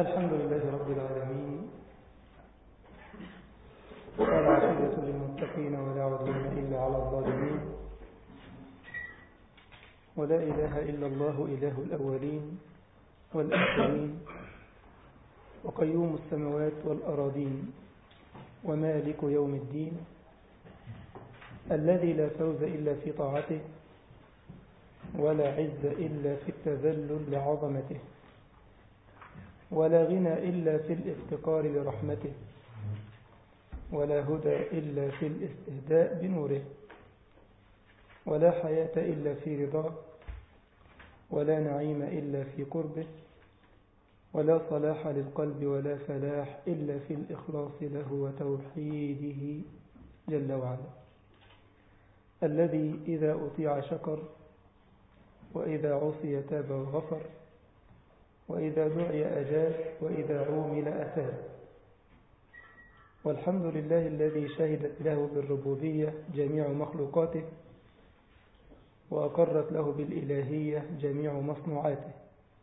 الحمد لله رب العالمين والعاقبة للمتقين ولا عدوان إلا على الظالمين ولا إله إلا الله إله الأولين والآخرين وقيوم السماوات والأراضين ومالك يوم الدين الذي لا فوز إلا في طاعته ولا عز إلا في التذلل لعظمته ولا غنى إلا في الافتقار لرحمته ولا هدى إلا في الاستهداء بنوره ولا حياة إلا في رضاه ولا نعيم إلا في قربه ولا صلاح للقلب ولا فلاح إلا في الإخلاص له وتوحيده جل وعلا الذي إذا أطيع شكر وإذا عصي تاب وغفر وإذا دعي أجاب وإذا عومل أتاب والحمد لله الذي شهدت له بالربوبية جميع مخلوقاته وأقرت له بالإلهية جميع مصنوعاته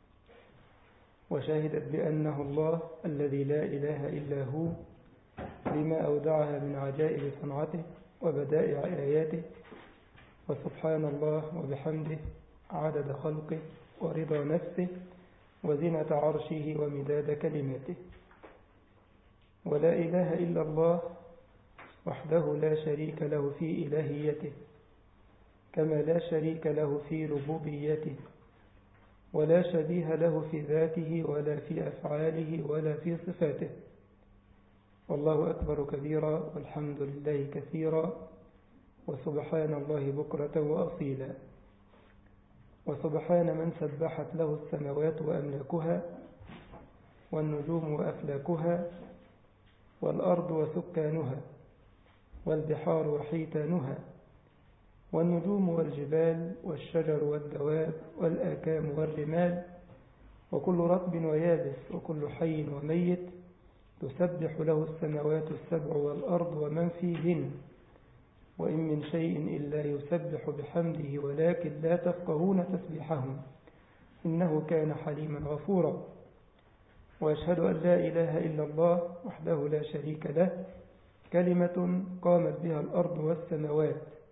وشهدت بأنه الله الذي لا إله إلا هو لما أودعها من عجائب صنعته وبدائع آياته وسبحان الله وبحمده عدد خلقه ورضا نفسه وزنة عرشه ومداد كلماته ولا إله إلا الله وحده لا شريك له في إلهيته كما لا شريك له في ربوبيته ولا شبيه له في ذاته ولا في أفعاله ولا في صفاته والله أكبر كبيرا والحمد لله كثيرا وسبحان الله بكرة وأصيلا وسبحان من سبحت له السماوات وأملاكها والنجوم وأفلاكها والأرض وسكانها والبحار وحيتانها والنجوم والجبال والشجر والدواب والآكام والرمال وكل رطب ويابس وكل حي وميت تسبح له السماوات السبع والأرض ومن فيهن وإن من شيء إلا يسبح بحمده ولكن لا تفقهون تسبيحهم إنه كان حليما غفورا وأشهد أن لا إله إلا الله وحده لا شريك له كلمة قامت بها الأرض والسماوات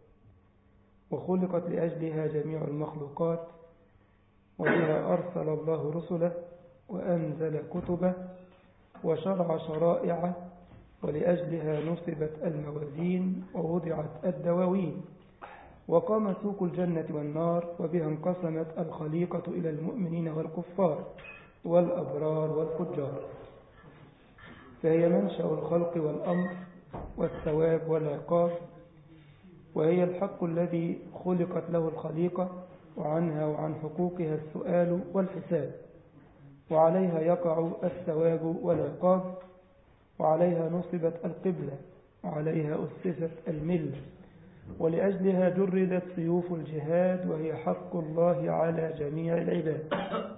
وخلقت لأجلها جميع المخلوقات وبها أرسل الله رسله وأنزل كتبه وشرع شرائعه ولأجلها نصبت الموازين ووضعت الدواوين وقام سوق الجنة والنار وبها انقسمت الخليقة إلى المؤمنين والكفار والأبرار والفجار فهي منشأ الخلق والأمر والثواب والعقاب وهي الحق الذي خلقت له الخليقة وعنها وعن حقوقها السؤال والحساب وعليها يقع الثواب والعقاب وعليها نصبت القبلة وعليها أسست الملة ولأجلها جردت سيوف الجهاد وهي حق الله على جميع العباد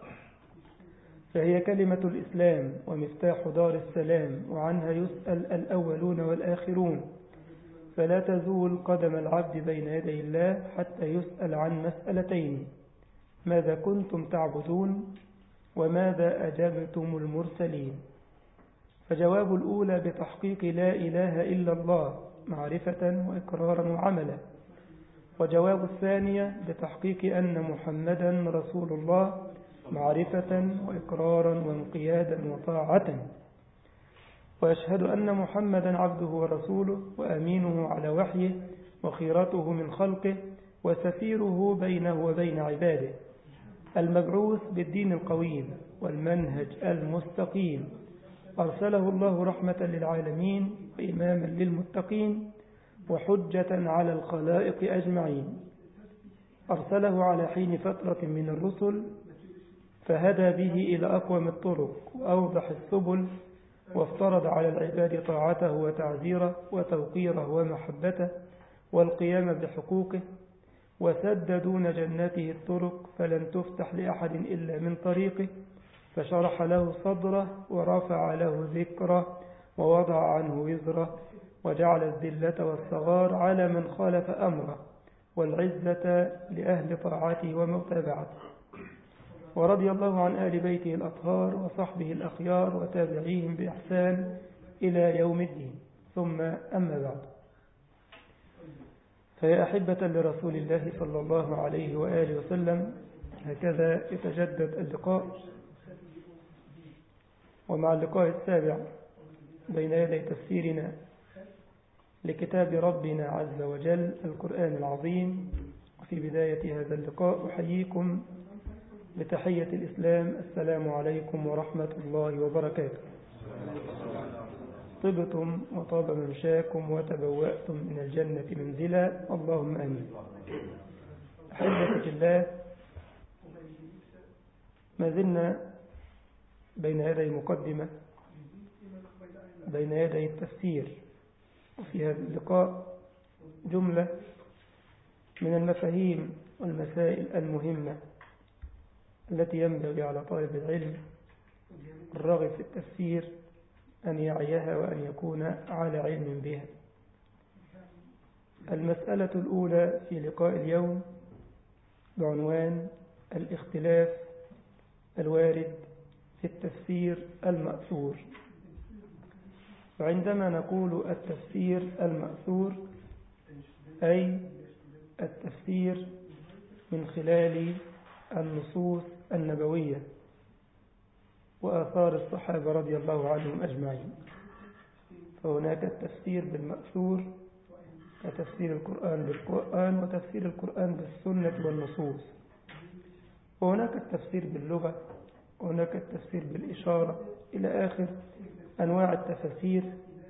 فهي كلمة الإسلام ومفتاح دار السلام وعنها يسأل الأولون والآخرون فلا تزول قدم العبد بين يدي الله حتى يسأل عن مسألتين ماذا كنتم تعبدون وماذا أجبتم المرسلين فجواب الأولى بتحقيق لا إله إلا الله معرفة وإقرارا وعملا وجواب الثانية بتحقيق أن محمدا رسول الله معرفة وإقرارا وانقيادا وطاعة وأشهد أن محمدا عبده ورسوله وأمينه على وحيه وخيرته من خلقه وسفيره بينه وبين عباده المبعوث بالدين القويم والمنهج المستقيم أرسله الله رحمة للعالمين وإماما للمتقين وحجة على الخلائق أجمعين أرسله على حين فترة من الرسل فهدى به إلى أقوم الطرق وأوضح السبل وافترض على العباد طاعته وتعزيره وتوقيره ومحبته والقيام بحقوقه وسد دون جنته الطرق فلن تفتح لأحد إلا من طريقه فشرح له صدره ورفع له ذكره ووضع عنه وزره وجعل الذلة والصغار على من خالف أمره والعزة لأهل طاعته ومتابعته ورضي الله عن آل بيته الأطهار وصحبه الأخيار وتابعيهم بإحسان إلى يوم الدين ثم أما بعد فيا أحبة لرسول الله صلى الله عليه وآله وسلم هكذا يتجدد اللقاء ومع اللقاء السابع بين يدي تفسيرنا لكتاب ربنا عز وجل القرآن العظيم وفي بداية هذا اللقاء أحييكم بتحية الإسلام السلام عليكم ورحمة الله وبركاته طبتم وطاب ممشاكم وتبوأتم من الجنة منزلا اللهم آمين أحبتك الله ما زلنا بين يدي مقدمة بين يدي التفسير وفي هذا اللقاء جملة من المفاهيم والمسائل المهمة التي ينبغي على طالب العلم الراغب في التفسير أن يعيها وأن يكون على علم بها المسألة الأولى في لقاء اليوم بعنوان الاختلاف الوارد في التفسير المأثور وعندما نقول التفسير المأثور أي التفسير من خلال النصوص النبوية وآثار الصحابة رضي الله عنهم أجمعين فهناك التفسير بالمأثور كتفسير القرآن بالقرآن وتفسير القرآن بالسنة والنصوص وهناك التفسير باللغة وهناك التفسير بالإشارة إلى آخر أنواع التفاسير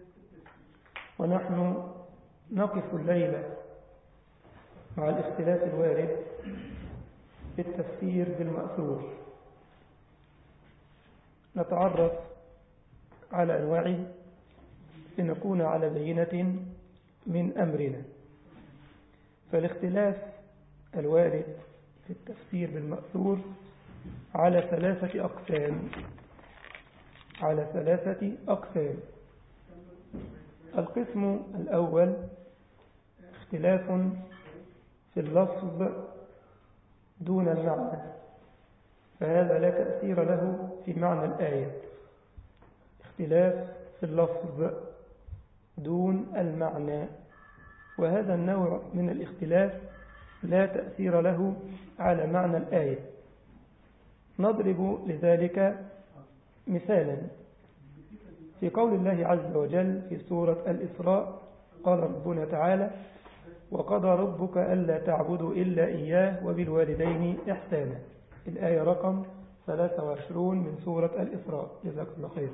ونحن نقف الليلة مع الاختلاف الوارد في التفسير بالمأثور نتعرف على أنواعه لنكون على بينة من أمرنا فالاختلاف الوارد في التفسير بالمأثور على ثلاثة أقسام على ثلاثة أقسام القسم الأول اختلاف في اللفظ دون المعنى فهذا لا تأثير له في معنى الآية اختلاف في اللفظ دون المعنى وهذا النوع من الاختلاف لا تأثير له على معنى الآية نضرب لذلك مثالا في قول الله عز وجل في سورة الإسراء قال ربنا تعالى وقضى ربك ألا تعبدوا إلا إياه وبالوالدين إحسانا الآية رقم 23 من سورة الإسراء جزاك الله خير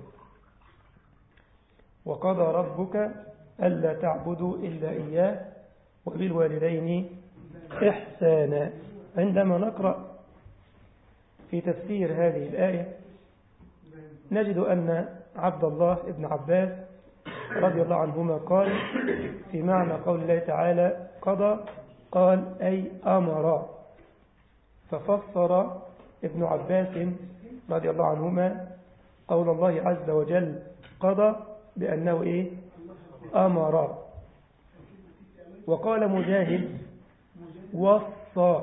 وقضى ربك ألا تعبدوا إلا إياه وبالوالدين إحسانا عندما نقرأ في تفسير هذه الآية نجد أن عبد الله بن عباس رضي الله عنهما قال في معنى قول الله تعالى قضى قال أي أمر ففسر ابن عباس رضي الله عنهما قول الله عز وجل قضى بأنه إيه أمر وقال مجاهد وصى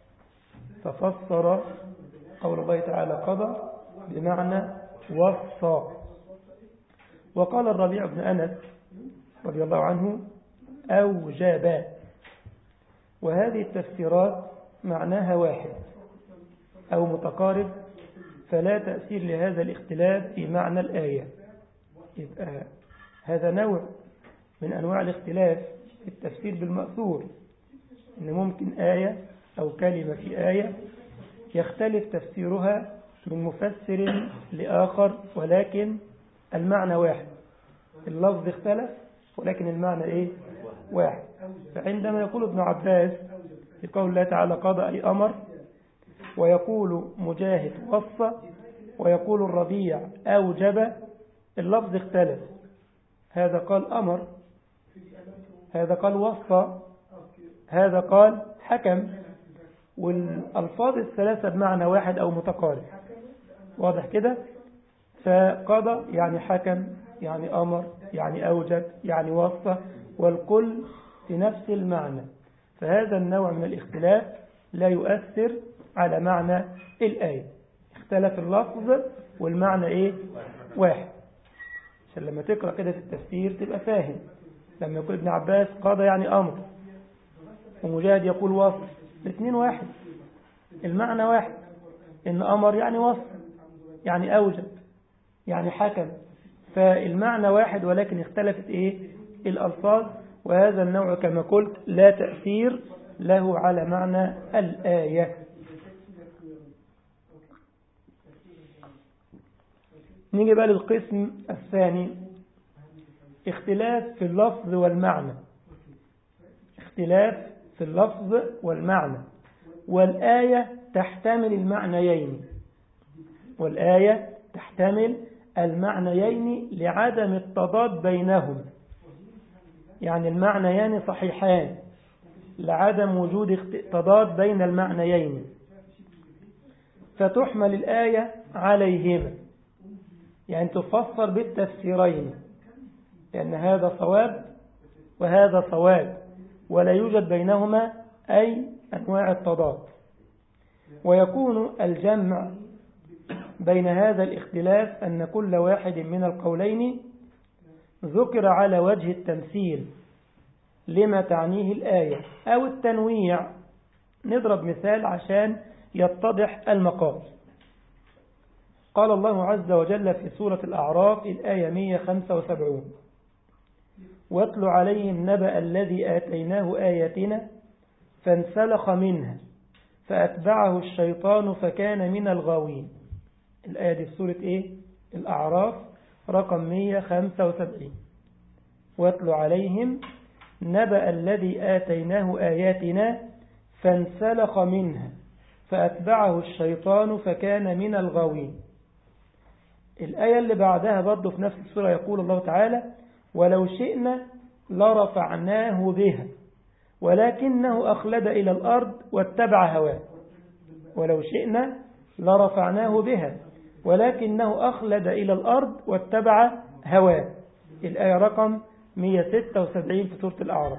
ففسر قول الله تعالى قضى بمعنى وصى وقال الربيع بن أنس رضي الله عنه أوجب وهذه التفسيرات معناها واحد أو متقارب فلا تأثير لهذا الاختلاف في معنى الآية يبقى هذا نوع من أنواع الاختلاف في التفسير بالمأثور إن ممكن آية أو كلمة في آية يختلف تفسيرها من مفسر لآخر ولكن المعنى واحد اللفظ اختلف ولكن المعنى إيه واحد فعندما يقول ابن عباس في قول الله تعالى قضى أي أمر ويقول مجاهد وصى ويقول الربيع أوجب اللفظ اختلف هذا قال أمر هذا قال وصى هذا قال حكم والألفاظ الثلاثة بمعنى واحد أو متقارب واضح كده فقضى يعني حكم يعني أمر يعني أوجب يعني وصى والكل في نفس المعنى فهذا النوع من الاختلاف لا يؤثر على معنى الآية اختلف اللفظ والمعنى ايه واحد عشان لما تقرأ كده في التفسير تبقى فاهم لما يقول ابن عباس قضى يعني أمر ومجاهد يقول وصف الاثنين واحد المعنى واحد إن أمر يعني وصف يعني أوجب يعني حكم فالمعنى واحد ولكن اختلفت إيه الألفاظ وهذا النوع كما قلت لا تأثير له على معنى الآية نيجي بقى للقسم الثاني اختلاف في اللفظ والمعنى اختلاف في اللفظ والمعنى والآية تحتمل المعنيين والآية تحتمل المعنيين لعدم التضاد بينهم يعني المعنيان صحيحان لعدم وجود تضاد بين المعنيين فتحمل الآية عليهما يعني تفسر بالتفسيرين لأن هذا صواب وهذا صواب ولا يوجد بينهما أي أنواع التضاد ويكون الجمع بين هذا الاختلاف أن كل واحد من القولين ذكر على وجه التمثيل لما تعنيه الآية أو التنويع نضرب مثال عشان يتضح المقال قال الله عز وجل في سورة الأعراف الآية 175 واتل عليهم نبأ الذي آتيناه آياتنا فانسلخ منها فأتبعه الشيطان فكان من الغاوين الآية دي في سورة إيه؟ الأعراف رقم 175 واتل عليهم نبأ الذي آتيناه آياتنا فانسلخ منها فأتبعه الشيطان فكان من الغاوين الآية اللي بعدها برضه في نفس السورة يقول الله تعالى ولو شئنا لرفعناه بها ولكنه أخلد إلى الأرض واتبع هواه ولو شئنا لرفعناه بها ولكنه أخلد إلى الأرض واتبع هواه الآية رقم 176 في سورة الأعراف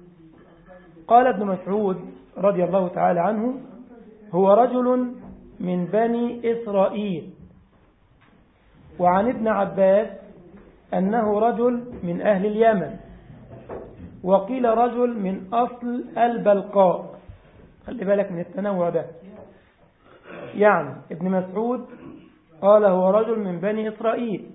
قال ابن مسعود رضي الله تعالى عنه هو رجل من بني إسرائيل وعن ابن عباس أنه رجل من أهل اليمن وقيل رجل من أصل البلقاء خلي بالك من التنوع ده يعني ابن مسعود قال هو رجل من بني إسرائيل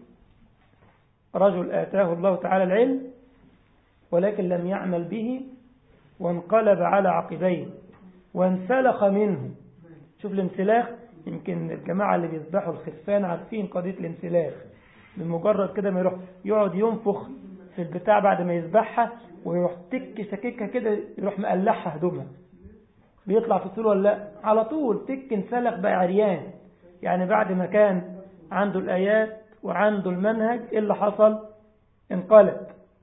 رجل آتاه الله تعالى العلم ولكن لم يعمل به وانقلب على عقبيه وانسلخ منه شوف الانسلاخ يمكن الجماعة اللي بيذبحوا الخرفان عارفين قضية الانسلاخ بمجرد كده ما يروح يقعد ينفخ في البتاع بعد ما يذبحها ويروح تك سككها كده يروح مقلعها هدومها بيطلع في السور ولا لا على طول تك انسلخ بقى عريان يعني بعد ما كان عنده الآيات وعنده المنهج ايه اللي حصل انقلب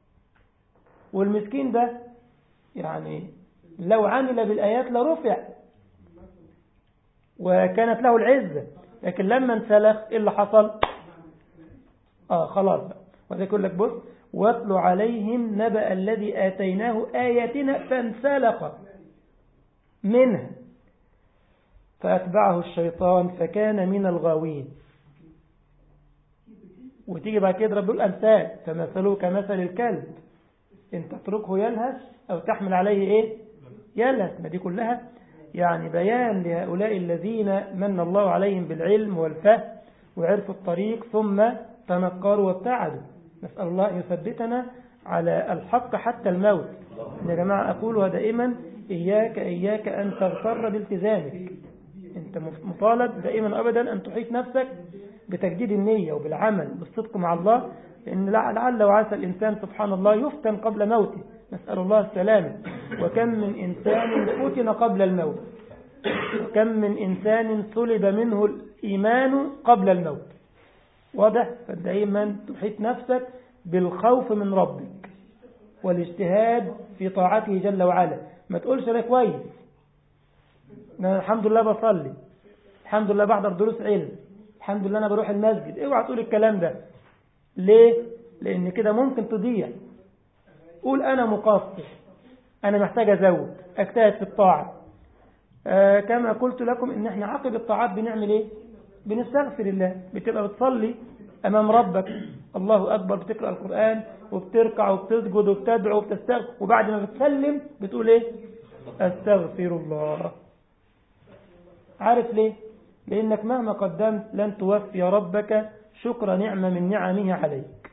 والمسكين ده يعني لو عمل بالآيات لرفع وكانت له العزة لكن لما انسلخ ايه اللي حصل اه خلاص بقى وده يقول لك بص واتل عليهم نبأ الذي آتيناه آياتنا فانسلخ منها فأتبعه الشيطان فكان من الغاوين وتيجي بعد كده رب الأمثال فمثله كمثل الكلب إن تتركه يلهث أو تحمل عليه إيه يلهث ما دي كلها يعني بيان لهؤلاء الذين من الله عليهم بالعلم والفهم وعرفوا الطريق ثم تنكروا وابتعدوا نسأل الله أن يثبتنا على الحق حتى الموت يا جماعة أقولها دائما إياك إياك أن تغتر بالتزامك أنت مطالب دائما أبدا أن تحيط نفسك بتجديد النية وبالعمل بالصدق مع الله لأن لعل وعسى الإنسان سبحان الله يفتن قبل موته نسأل الله السلامة وكم من إنسان فتن قبل الموت وكم من إنسان سلب منه الإيمان قبل الموت واضح فدائما تحيط نفسك بالخوف من ربك والاجتهاد في طاعته جل وعلا ما تقولش ده كويس أنا الحمد لله بصلي الحمد لله بحضر دروس علم الحمد لله أنا بروح المسجد اوعى تقول الكلام ده ليه لأن كده ممكن تضيع قول أنا مقصر أنا محتاج أزود أجتهد في الطاعة آه كما قلت لكم إن إحنا عقب الطاعات بنعمل إيه بنستغفر الله بتبقى بتصلي أمام ربك الله أكبر بتقرأ القرآن وبتركع وبتسجد وبتدعو وبتستغفر وبعد ما بتسلم بتقول إيه أستغفر الله عارف ليه لأنك مهما قدمت لن توفي ربك شكر نعمة من نعمه عليك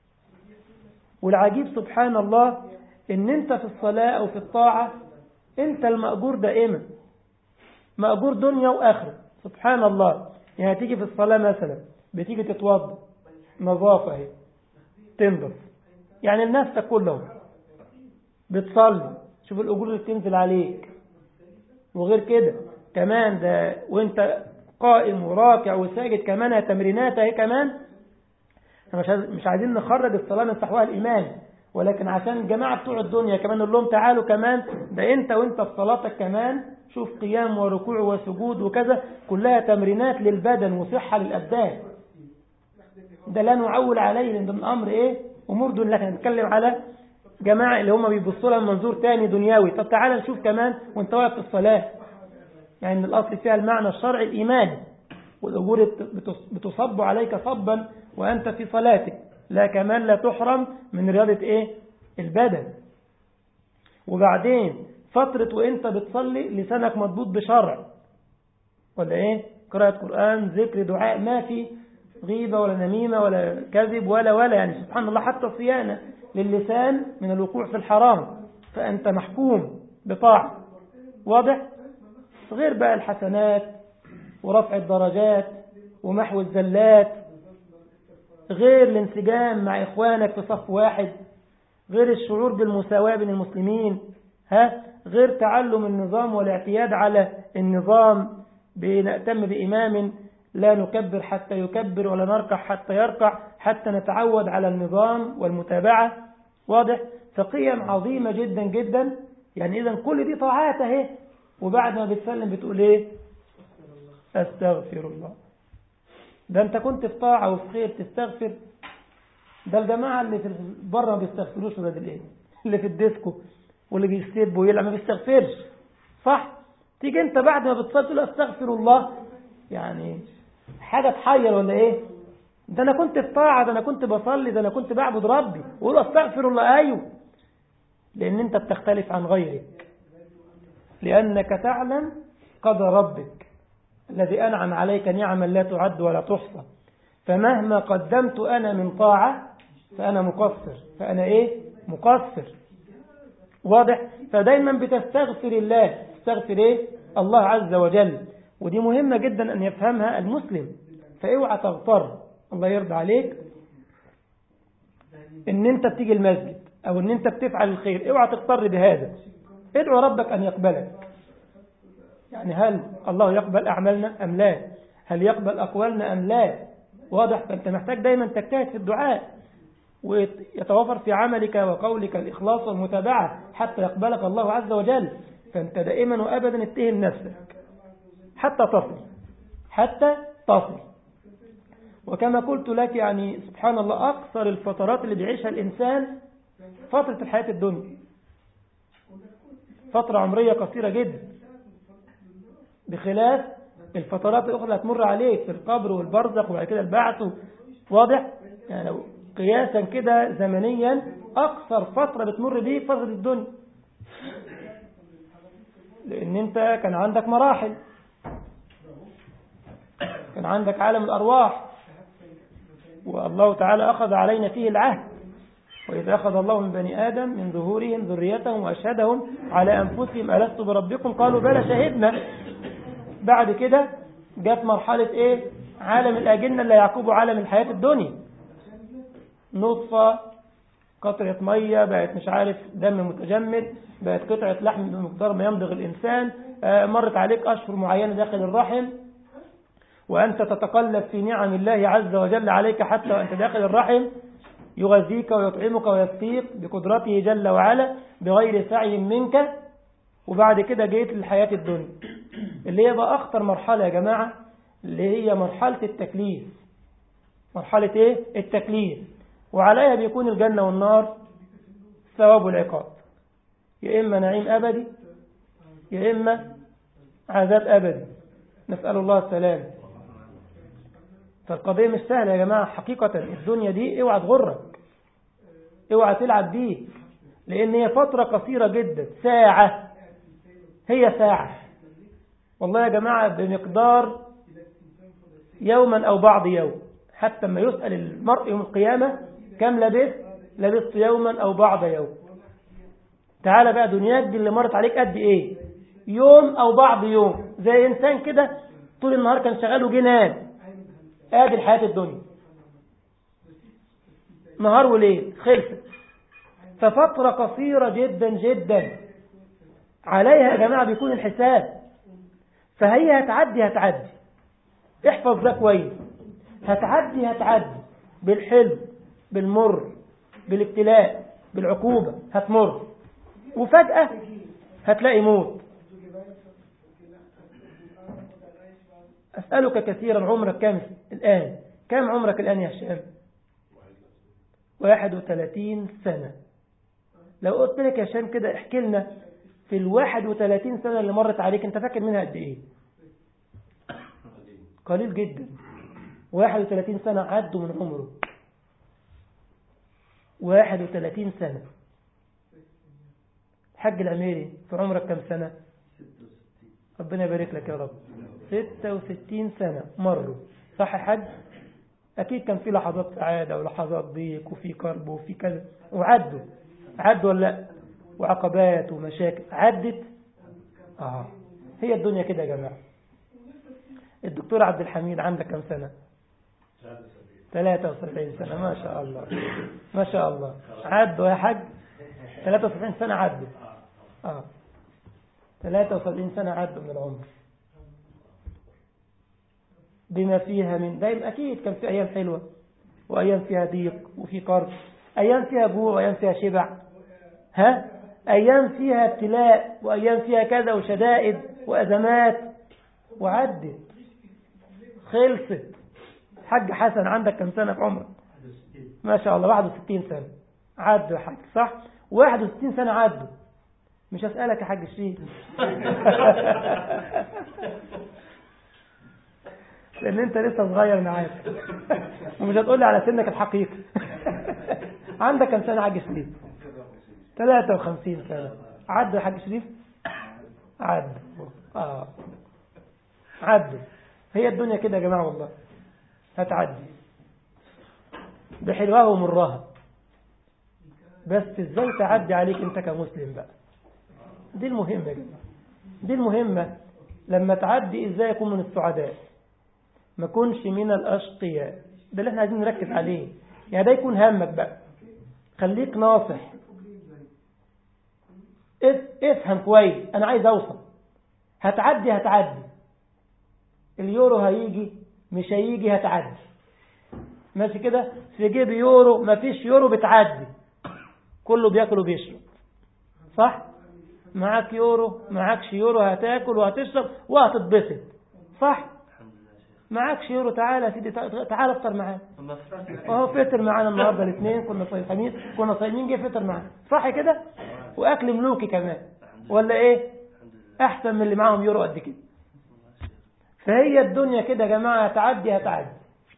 والعجيب سبحان الله ان انت في الصلاة او في الطاعة انت المأجور دائما مأجور دنيا واخرة سبحان الله يعني تيجي في الصلاة مثلا بتيجي تتوضا نظافة اهي تنظف يعني لنفسك كلهم بتصلي شوف الأجور اللي بتنزل عليك وغير كده كمان ده وانت قائم وراكع وساجد كمان تمرينات اهي كمان مش مش عايزين نخرج الصلاة من صحوها الإيمان ولكن عشان الجماعة بتوع الدنيا كمان نقول لهم تعالوا كمان ده انت وانت في صلاتك كمان شوف قيام وركوع وسجود وكذا كلها تمرينات للبدن وصحة للأبدان ده لا نعول عليه لأن ده من أمر إيه أمور دون لكن نتكلم على جماعة اللي هم بيبصوا لها من منظور تاني دنيوي طب تعالى نشوف كمان وانت واقف في الصلاة يعني الأصل فيها المعنى الشرعي الإيماني والأجور بتصب عليك صبا وأنت في صلاتك لا كمان لا تحرم من رياضة إيه البدن وبعدين فترة وانت بتصلي لسانك مضبوط بشرع ولا ايه قراءة قرآن ذكر دعاء ما في غيبة ولا نميمة ولا كذب ولا ولا يعني سبحان الله حتى صيانة للسان من الوقوع في الحرام فأنت محكوم بطاعة واضح غير بقى الحسنات ورفع الدرجات ومحو الزلات غير الانسجام مع إخوانك في صف واحد غير الشعور بالمساواة بين المسلمين ها غير تعلم النظام والاعتياد على النظام بنأتم بإمام لا نكبر حتى يكبر ولا نركع حتى يركع حتى نتعود على النظام والمتابعة واضح فقيم عظيمة جدا جدا يعني إذا كل دي طاعات اهي وبعد ما بتسلم بتقول ايه استغفر الله ده انت كنت في طاعة وفي خير تستغفر ده الجماعة اللي في بره ما بيستغفروش ولاد الايه اللي في الديسكو واللي بيسيب ويلعب ما بيستغفرش صح تيجي انت بعد ما بتصلي تقول استغفر الله يعني حاجة تحير ولا ايه ده انا كنت في طاعة ده انا كنت بصلي ده انا كنت بعبد ربي وقول استغفر الله ايوه لان انت بتختلف عن غيرك لانك تعلم قدر ربك الذي انعم عليك نعما لا تعد ولا تحصى فمهما قدمت انا من طاعة فانا مقصر فانا ايه مقصر واضح فدايما بتستغفر الله تستغفر ايه الله عز وجل ودي مهمة جدا أن يفهمها المسلم فاوعى تغتر الله يرضى عليك ان انت بتيجي المسجد او ان انت بتفعل الخير اوعى تغتر بهذا ادعو ربك ان يقبلك يعني هل الله يقبل اعمالنا ام لا هل يقبل اقوالنا ام لا واضح فانت محتاج دايما تجتهد في الدعاء ويتوفر في عملك وقولك الإخلاص والمتابعة حتى يقبلك الله عز وجل فأنت دائما وأبدا اتهم نفسك حتى تصل حتى تصل وكما قلت لك يعني سبحان الله أقصر الفترات اللي بيعيشها الإنسان فترة الحياة الدنيا فترة عمرية قصيرة جدا بخلاف الفترات الأخرى اللي هتمر عليك في القبر والبرزخ وبعد كده البعث واضح يعني لو قياسا كده زمنيا أقصر فترة بتمر بيه فترة الدنيا لأن أنت كان عندك مراحل كان عندك عالم الأرواح والله تعالى أخذ علينا فيه العهد وإذا أخذ الله من بني آدم من ظهورهم ذريتهم وأشهدهم على أنفسهم ألست بربكم قالوا بلى شهدنا بعد كده جت مرحلة إيه عالم الأجنة اللي يعقوب عالم الحياة الدنيا نطفة قطرة مية بقت مش عارف دم متجمد بقت قطعة لحم بمقدار ما يمضغ الإنسان مرت عليك أشهر معينة داخل الرحم وأنت تتقلب في نعم الله عز وجل عليك حتى وأنت داخل الرحم يغذيك ويطعمك ويسقيك بقدرته جل وعلا بغير سعي منك وبعد كده جيت للحياة الدنيا اللي هي بقى أخطر مرحلة يا جماعة اللي هي مرحلة التكليف مرحلة إيه؟ التكليف وعليها بيكون الجنة والنار ثواب العقاب يا إما نعيم أبدي يا إما عذاب أبدي نسأل الله السلام فالقضية مش سهلة يا جماعة حقيقة الدنيا دي اوعى تغرك اوعى تلعب بيك لان هي فترة قصيرة جدا ساعة هي ساعة والله يا جماعة بمقدار يوما او بعض يوم حتى ما يسأل المرء يوم القيامة كم لبثت لبثت يوما او بعض يوم تعالى بقى دنياك دي اللي مرت عليك قد ايه يوم او بعض يوم زي انسان كده طول النهار كان شغال وجه نام ادي الحياة الدنيا نهار وليل خلصت ففترة قصيرة جدا جدا عليها يا جماعة بيكون الحساب فهي هتعدي هتعدي احفظ ده كويس هتعدي هتعدي بالحلم بالمر بالابتلاء بالعقوبة هتمر وفجأة هتلاقي موت أسألك كثيرا عمرك كم الآن كم عمرك الآن يا هشام واحد وثلاثين سنة لو قلت لك يا هشام كده احكي لنا في الواحد وثلاثين سنة اللي مرت عليك انت فاكر منها قد ايه قليل جدا واحد وثلاثين سنة عدوا من عمره واحد وثلاثين سنة حج العميري في عمرك كم سنة ربنا يبارك لك يا رب ستة وستين سنة مروا صح يا حج أكيد كان في لحظات سعادة ولحظات ضيق وفي كرب وفي كذا وعدوا عدوا ولا لا وعقبات ومشاكل عدت آه هي الدنيا كده يا جماعة الدكتور عبد الحميد عندك كم سنة 73 سنة ما شاء الله ما شاء الله عدوا يا حج 73 سنة عدوا آه 73 سنة عدوا من العمر بما فيها من دايم أكيد كان في أيام حلوة وأيام فيها ضيق وفي قرب أيام فيها جوع وأيام فيها شبع ها أيام فيها ابتلاء وأيام فيها كذا وشدائد وأزمات وعدت خلصت حج حسن عندك كم سنة في عمرك ما شاء الله 61 سنة عدوا حج صح 61 سنة عدوا مش هسألك يا حاج شريف لأن أنت لسه صغير معاك ومش هتقول لي على سنك الحقيقي عندك كم سنة حاج شريف 53 سنة عدوا يا حاج شريف عدوا آه عدوا هي الدنيا كده يا جماعة والله هتعدي بحلوها ومرها بس ازاي تعدي عليك انت كمسلم بقى دي المهمة يا جماعة دي المهمة لما تعدي ازاي يكون من السعداء ما كونش من الأشقياء ده اللي احنا عايزين نركز عليه يعني ده يكون همك بقى خليك ناصح افهم كويس انا عايز اوصل هتعدي هتعدي اليورو هيجي مش هيجي هتعدي ماشي كده في جيب يورو مفيش يورو بتعدي كله بياكل وبيشرب صح معاك يورو معاكش يورو هتاكل وهتشرب وهتتبسط صح معاكش يورو تعالى يا سيدي تعالى افطر معانا اهو فطر معانا النهارده الاثنين كنا صايمين كنا صايمين جه فطر معانا صح كده واكل ملوكي كمان ولا ايه احسن من اللي معاهم يورو قد كده فهي الدنيا كده يا جماعه هتعدي هتعدي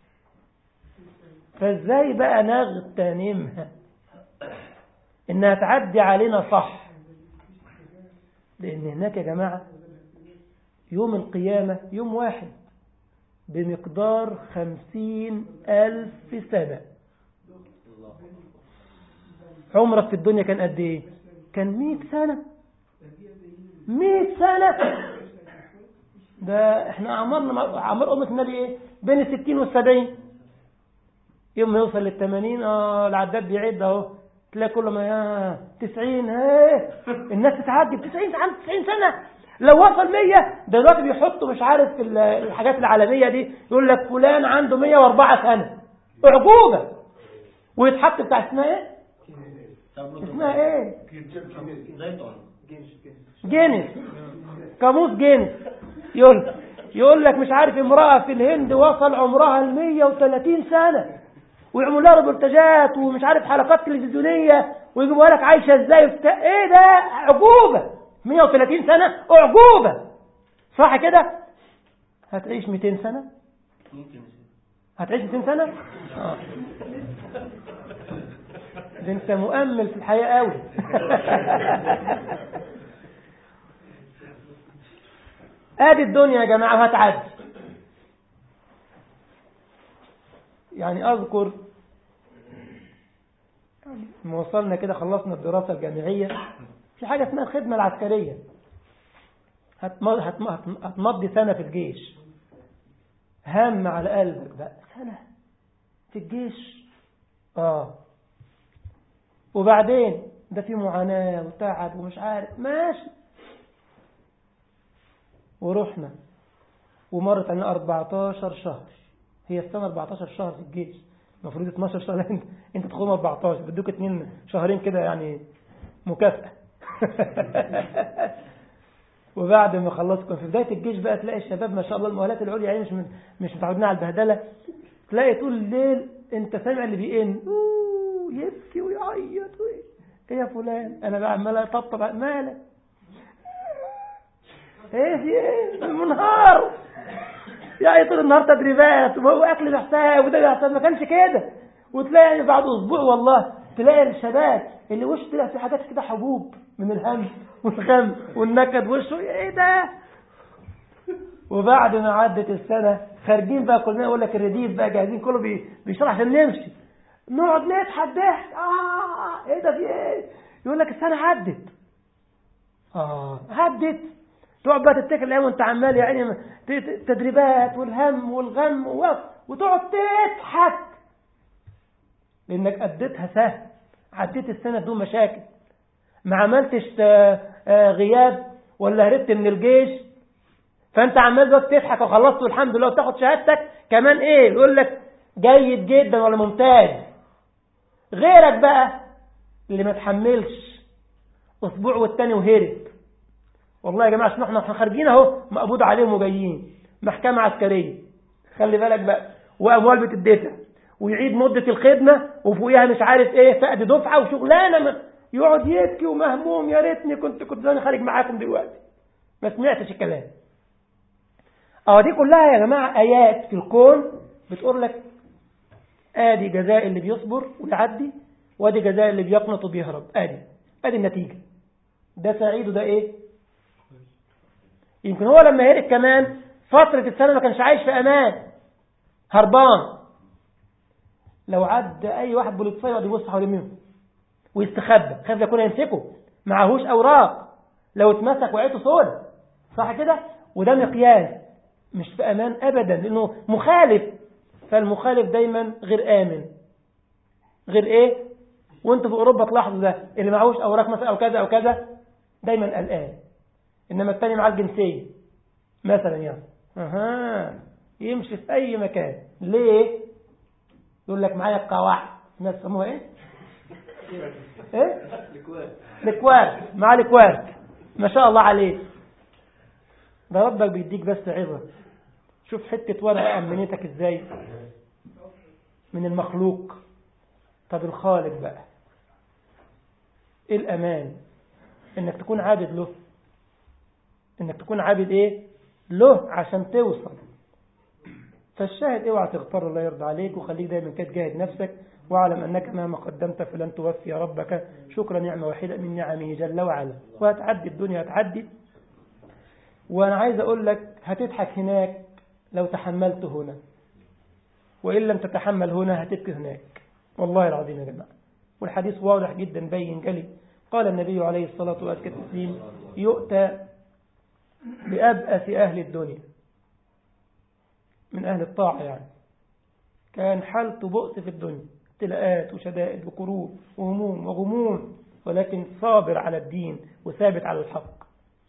فازاي بقى نغتنمها انها تعدي علينا صح لان هناك يا جماعه يوم القيامه يوم واحد بمقدار خمسين ألف سنة عمرك في الدنيا كان قد ايه كان مئة سنة مئة سنة ده احنا عمرنا عمر أمة النبي ايه بين الستين والسبعين يوم ما يوصل للثمانين اه العداد بيعد اهو تلاقي كل ما يا تسعين ايه الناس تتعدي بتسعين عن تسعين سنة لو وصل 100 دلوقتي بيحطوا مش عارف في الحاجات العالمية دي يقول لك فلان عنده 104 سنة أعجوبة ويتحط بتاع اسمها ايه اسمها ايه جينيس قاموس جينيس يقول يقول لك مش عارف امرأة في الهند وصل عمرها ل 130 سنة ويعملوا لها ريبورتاجات ومش عارف حلقات تلفزيونية ويجيبوا لك عايشة ازاي وفت... ايه ده عجوبة 130 سنة أعجوبة صح كده هتعيش 200 سنة ممكن هتعيش 200 سنة آه. ده انت مؤمل في الحياة قوي ادي الدنيا يا جماعة وهتعدي يعني اذكر لما وصلنا كده خلصنا الدراسة الجامعية في حاجة اسمها الخدمة العسكرية هتمضي سنة في الجيش هم على قلبك بقى سنة في الجيش اه وبعدين ده في معاناة وتعب ومش عارف ماشي ورحنا ومرت علينا 14 شهر هي السنة 14 شهر في الجيش المفروض 12 شهر انت انت تدخلهم 14 بدوك اتنين شهرين كده يعني مكافأة وبعد ما خلصكم في بداية الجيش بقى تلاقي الشباب ما شاء الله المؤهلات العليا يعني مش من مش متعودين على البهدلة تلاقي طول الليل انت سامع اللي بيئن يبكي ويعيط ايه يا فلان انا بقى عمال اطبطب مالك ايه في ايه المنهار يعني طول النهار تدريبات واكل بحساب وده بحساب ما كانش كده وتلاقي بعد اسبوع والله تلاقي الشباب اللي وش طلع في حاجات كده حبوب من الهم والغم والنكد وشه ايه ده وبعد ما عدت السنة خارجين بقى كلنا يقول لك الرديف بقى جاهزين كله بي... بيشرح عشان نمشي نقعد نضحك ضحك اه ايه ده في ايه يقول لك السنة عدت اه عدت تقعد بقى تفتكر الايام وانت عمال يعني تدريبات والهم والغم وتقعد تضحك لانك اديتها سهل عديت السنة بدون مشاكل ما عملتش غياب ولا هربت من الجيش فانت عمال بس تضحك وخلصت الحمد لله وتاخد شهادتك كمان ايه يقول لك جيد جدا ولا ممتاز غيرك بقى اللي ما تحملش اسبوع والتاني وهرب والله يا جماعه عشان احنا خارجين اهو مقبوض عليهم وجايين محكمه عسكريه خلي بالك بقى واموال بتدفع ويعيد مده الخدمه وفوقيها مش عارف ايه فقد دفعه وشغلانه يقعد يبكي ومهموم يا ريتني كنت كنت زمان خارج معاكم دلوقتي ما سمعتش الكلام اه دي كلها يا جماعه ايات في الكون بتقول لك ادي جزاء اللي بيصبر ويعدي وادي جزاء اللي بيقنط وبيهرب ادي ادي النتيجه ده سعيد وده ايه يمكن هو لما هرب كمان فترة السنة ما كانش عايش في أمان هربان لو عد أي واحد بوليسي يقعد يبص حوالين منه ويستخبى خاف يكون يمسكه معهوش أوراق لو اتمسك وعيته سود صح كده وده مقياس مش في أمان أبدا لأنه مخالف فالمخالف دايما غير آمن غير إيه وانتوا في أوروبا تلاحظوا ده اللي معهوش أوراق مثلا أو كذا أو كذا دايما قلقان إنما الثاني معاه الجنسية مثلا يعني أها يمشي في أي مكان ليه يقول لك معايا القواعد الناس سموها إيه إيه لكوار معاه لكوار ما شاء الله عليه ده ربك بيديك بس عظة شوف حتة ورقة أمنيتك إزاي من المخلوق طب الخالق بقى إيه الأمان إنك تكون عابد له إنك تكون عابد إيه له عشان توصل فالشاهد اوعى تغتر الله يرضى عليك وخليك دايما كده تجاهد نفسك واعلم أنك مهما قدمت فلن توفي ربك شكرا نعمة واحدة من نعمه جل وعلا وهتعدي الدنيا هتعدي وأنا عايز أقول لك هتضحك هناك لو تحملت هنا وإن لم تتحمل هنا هتبكي هناك والله العظيم يا جماعة والحديث واضح جدا بين جلي قال النبي عليه الصلاة والسلام يؤتى بأبأس أهل الدنيا من أهل الطاعة يعني كان حالته بؤس في الدنيا ابتلاءات وشدائد وكروب وهموم وغموم ولكن صابر على الدين وثابت على الحق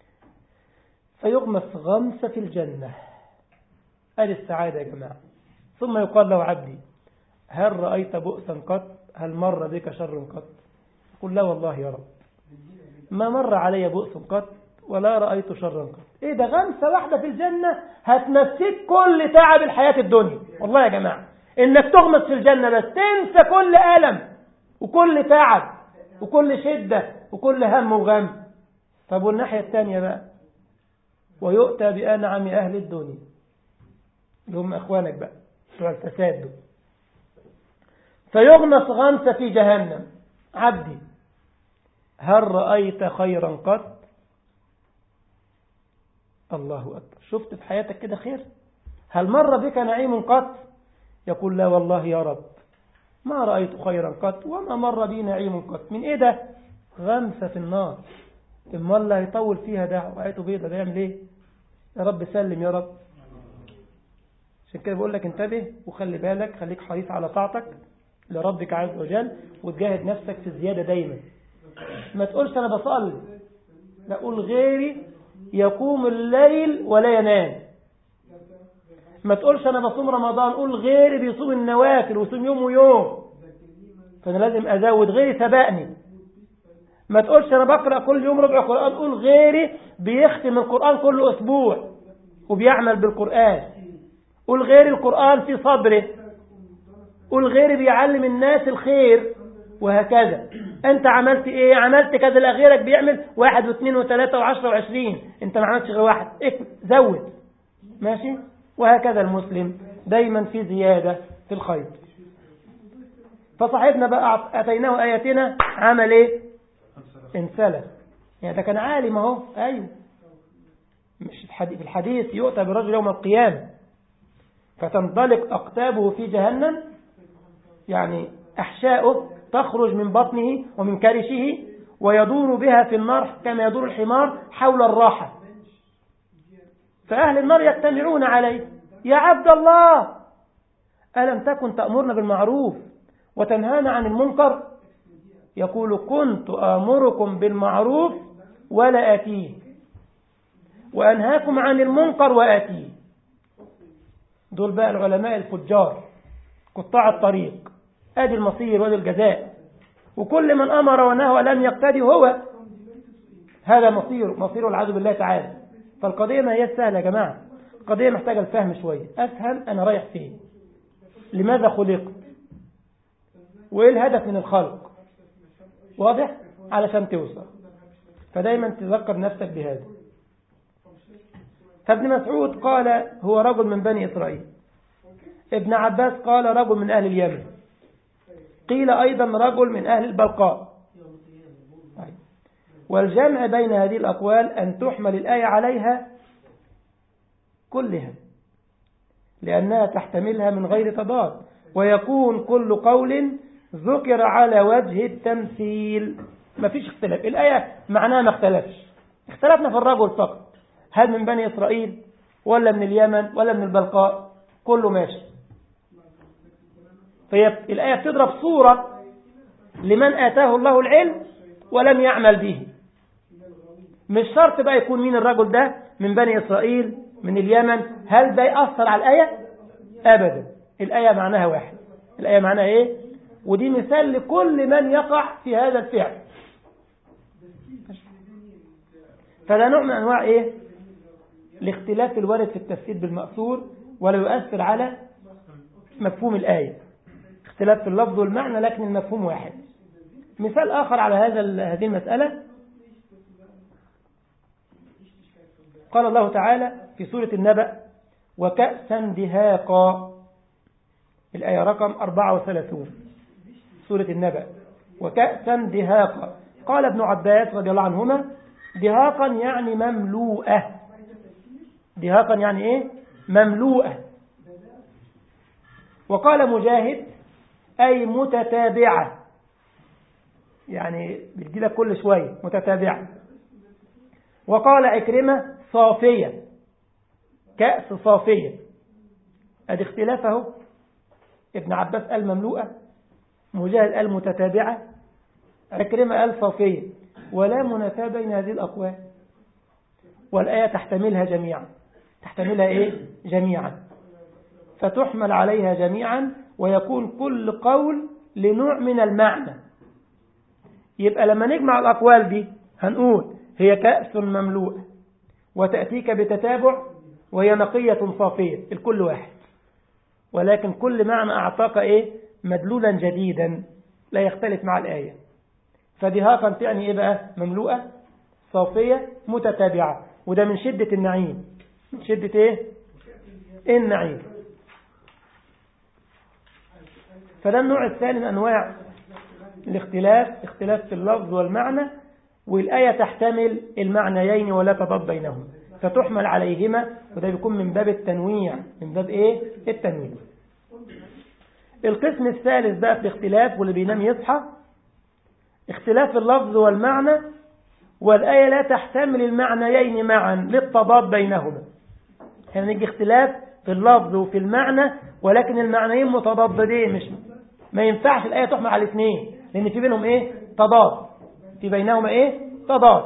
فيغمس غمسة في الجنة هذه السعادة يا جماعة ثم يقال له عبدي هل رأيت بؤسا قط هل مر بك شر قط قل لا والله يا رب ما مر علي بؤس قط ولا رأيت شرا قط ايه ده غمسة واحدة في الجنة هتنسيك كل تعب الحياة الدنيا والله يا جماعة انك تغمس في الجنة بس تنسى كل ألم وكل تعب وكل شدة وكل هم وغم طب والناحية الثانية بقى ويؤتى بأنعم أهل الدنيا اللي هم أخوانك بقى بتوع الفساد دول فيغمس غمسة في جهنم عبدي هل رأيت خيرا قط الله أكبر شفت في حياتك كده خير هل مر بك نعيم قط يقول لا والله يا رب ما رأيت خيرا قط وما مر بي نعيم قط من ايه ده غمسة في النار اما الله يطول فيها ده وعيته بيضة ده يعمل ايه يا رب سلم يا رب عشان كده بقول لك انتبه وخلي بالك خليك حريص على طاعتك لربك عز وجل وتجاهد نفسك في الزيادة دايما ما تقولش انا بصلي لا قول غيري يقوم الليل ولا ينام ما تقولش انا بصوم رمضان قول غيري بيصوم النوافل ويصوم يوم ويوم فانا لازم ازود غيري سبقني ما تقولش انا بقرا كل يوم ربع قران قول غيري بيختم القران كل اسبوع وبيعمل بالقران قول غيري القران في صدره قول غيري بيعلم الناس الخير وهكذا انت عملت ايه عملت كذا لا غيرك بيعمل واحد واثنين وثلاثة وعشرة وعشرين انت ما عملتش غير واحد ايه زود ماشي وهكذا المسلم دايما في زيادة في الخير فصاحبنا بقى اتيناه اياتنا عمل ايه انسلف يعني ده كان عالم اهو ايوه مش في الحديث يؤتى بالرجل يوم القيامة فتنطلق أقتابه في جهنم يعني أحشاؤه تخرج من بطنه ومن كرشه ويدور بها في النار كما يدور الحمار حول الراحة فأهل النار يجتمعون عليه يا عبد الله ألم تكن تأمرنا بالمعروف وتنهانا عن المنكر يقول كنت آمركم بالمعروف ولا آتيه وأنهاكم عن المنكر وآتيه دول بقى العلماء الفجار قطاع الطريق ادي المصير وادي الجزاء وكل من امر ونهى ولم يقتدي هو هذا مصير مصير العياذ بالله تعالى فالقضيه ما هي سهله يا جماعه القضيه محتاجه الفهم شويه افهم انا رايح فين لماذا خلقت وايه الهدف من الخلق واضح علشان توصل فدايما تذكر نفسك بهذا فابن مسعود قال هو رجل من بني إسرائيل ابن عباس قال رجل من أهل اليمن قيل أيضا رجل من أهل البلقاء والجمع بين هذه الأقوال أن تحمل الآية عليها كلها لأنها تحتملها من غير تضاد ويكون كل قول ذكر على وجه التمثيل ما فيش اختلاف الآية معناها ما اختلفش اختلفنا في الرجل فقط هل من بني إسرائيل ولا من اليمن ولا من البلقاء كله ماشي فهي الآية بتضرب صورة لمن آتاه الله العلم ولم يعمل به مش شرط بقى يكون مين الرجل ده من بني إسرائيل من اليمن هل ده يأثر على الآية أبدا الآية معناها واحد الآية معناها إيه ودي مثال لكل من يقع في هذا الفعل فده نوع من أنواع إيه الاختلاف الوارد في التفسير بالمأثور ولا يؤثر على مفهوم الآية اختلاف في اللفظ والمعنى لكن المفهوم واحد مثال آخر على هذا هذه المسألة قال الله تعالى في سورة النبأ وكأسا دهاقا الآية رقم 34 سورة النبأ وكأسا دهاقا قال ابن عباس رضي الله عنهما دهاقا يعني مملوءة دهاقا يعني ايه مملوءة وقال مجاهد أي متتابعة يعني بتجي لك كل شوية متتابعة وقال عكرمة صافية كأس صافية ادي اختلافه ابن عباس قال مملوءة مجاهد قال متتابعة عكرمة قال صافية ولا منافاة بين هذه الأقوال والآية تحتملها جميعا تحتملها إيه؟ جميعا فتحمل عليها جميعا ويكون كل قول لنوع من المعنى يبقى لما نجمع الأقوال دي هنقول هي كأس مملوءة وتأتيك بتتابع وهي نقية صافية الكل واحد ولكن كل معنى أعطاك إيه مدلولا جديدا لا يختلف مع الآية فدهاقا تعني إيه بقى مملوءة صافية متتابعة وده من شدة النعيم من شدة إيه النعيم فده النوع الثاني من أنواع الاختلاف اختلاف في اللفظ والمعنى والآية تحتمل المعنيين ولا تضاد بينهم فتحمل عليهما وده بيكون من باب التنويع من باب ايه التنويع القسم الثالث بقى في الاختلاف واللي بينام يصحى اختلاف اللفظ والمعنى والآية لا تحتمل المعنيين معا للتضاد بينهما يعني نيجي اختلاف في اللفظ وفي المعنى ولكن المعنيين متضادين مش ما ينفعش الآية تحمل على الاثنين لأن في بينهم ايه تضاد في بينهما ايه تضاد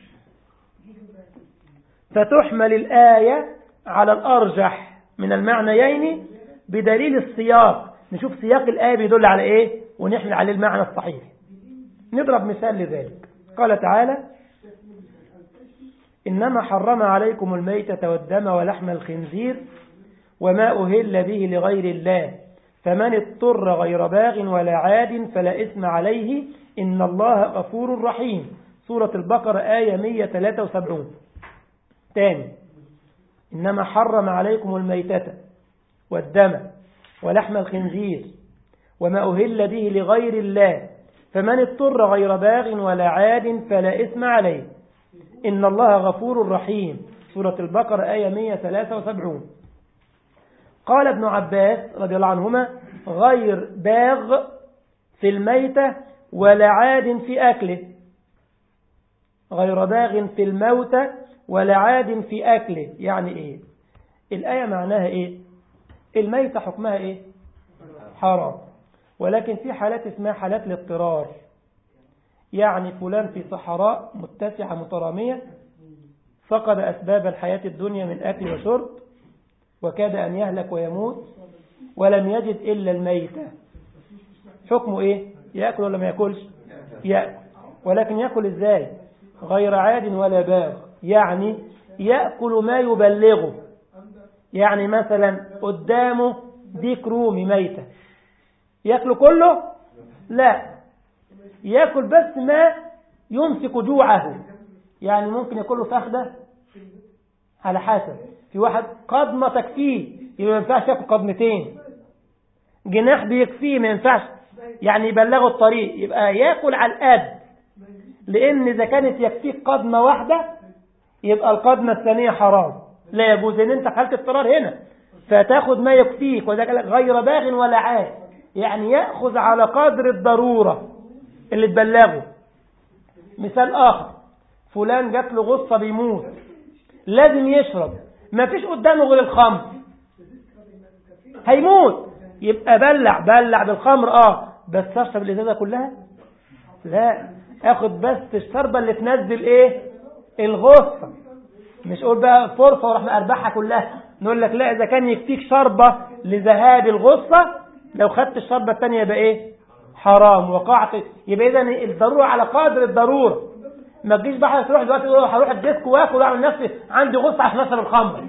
فتحمل الآية على الأرجح من المعنيين بدليل السياق نشوف سياق الآية بيدل على إيه ونحمل عليه المعنى الصحيح نضرب مثال لذلك قال تعالى إنما حرم عليكم الميتة والدم ولحم الخنزير وما أهل به لغير الله فمن اضطر غير باغ ولا عاد فلا إثم عليه إن الله غفور رحيم سورة البقرة آية 173 تاني إنما حرم عليكم الميتة والدم ولحم الخنزير وما أهل به لغير الله فمن اضطر غير باغ ولا عاد فلا إثم عليه إن الله غفور رحيم سورة البقرة آية 173 قال ابن عباس رضي الله عنهما غير باغ في الميتة ولا عاد في أكله غير باغ في الموت ولا عاد في أكله يعني إيه الآية معناها إيه الميتة حكمها إيه حرام ولكن في حالات اسمها حالات الاضطرار يعني فلان في صحراء متسعة مترامية فقد أسباب الحياة الدنيا من أكل وشرب وكاد أن يهلك ويموت ولم يجد إلا الميتة حكمه إيه يأكل ولا ما يأكلش يأكل ولكن يأكل إزاي غير عاد ولا باغ يعني يأكل ما يبلغه يعني مثلا قدامه ديك رومي ميتة يأكل كله لا يأكل بس ما يمسك جوعه يعني ممكن يأكل له فخدة على حسب في واحد قضمة تكفيه يبقى ما ينفعش ياكل قضمتين جناح بيكفيه ما ينفعش يعني يبلغه الطريق يبقى ياكل على القد لان اذا كانت يكفيك قضمة واحدة يبقى القضمة الثانية حرام لا يجوز ان انت حالة اضطرار هنا فتاخد ما يكفيك وذلك غير باغ ولا عاد يعني يأخذ على قدر الضرورة اللي تبلغه مثال آخر فلان جات له غصة بيموت لازم يشرب ما فيش قدامه غير الخمر هيموت يبقى بلع بلع بالخمر اه بس اشرب الازازه كلها لا اخد بس الشربه اللي تنزل ايه الغصه مش قول بقى فرصه وراح مقربحها كلها نقول لك لا اذا كان يكفيك شربه لذهاب الغصه لو خدت الشربه الثانيه يبقى ايه حرام وقعت يبقى اذا الضروره على قدر الضروره ما تجيش بقى تروح دلوقتي تقول هروح الديسك واكل واعمل نفسي عندي غصه عشان اشرب الخمر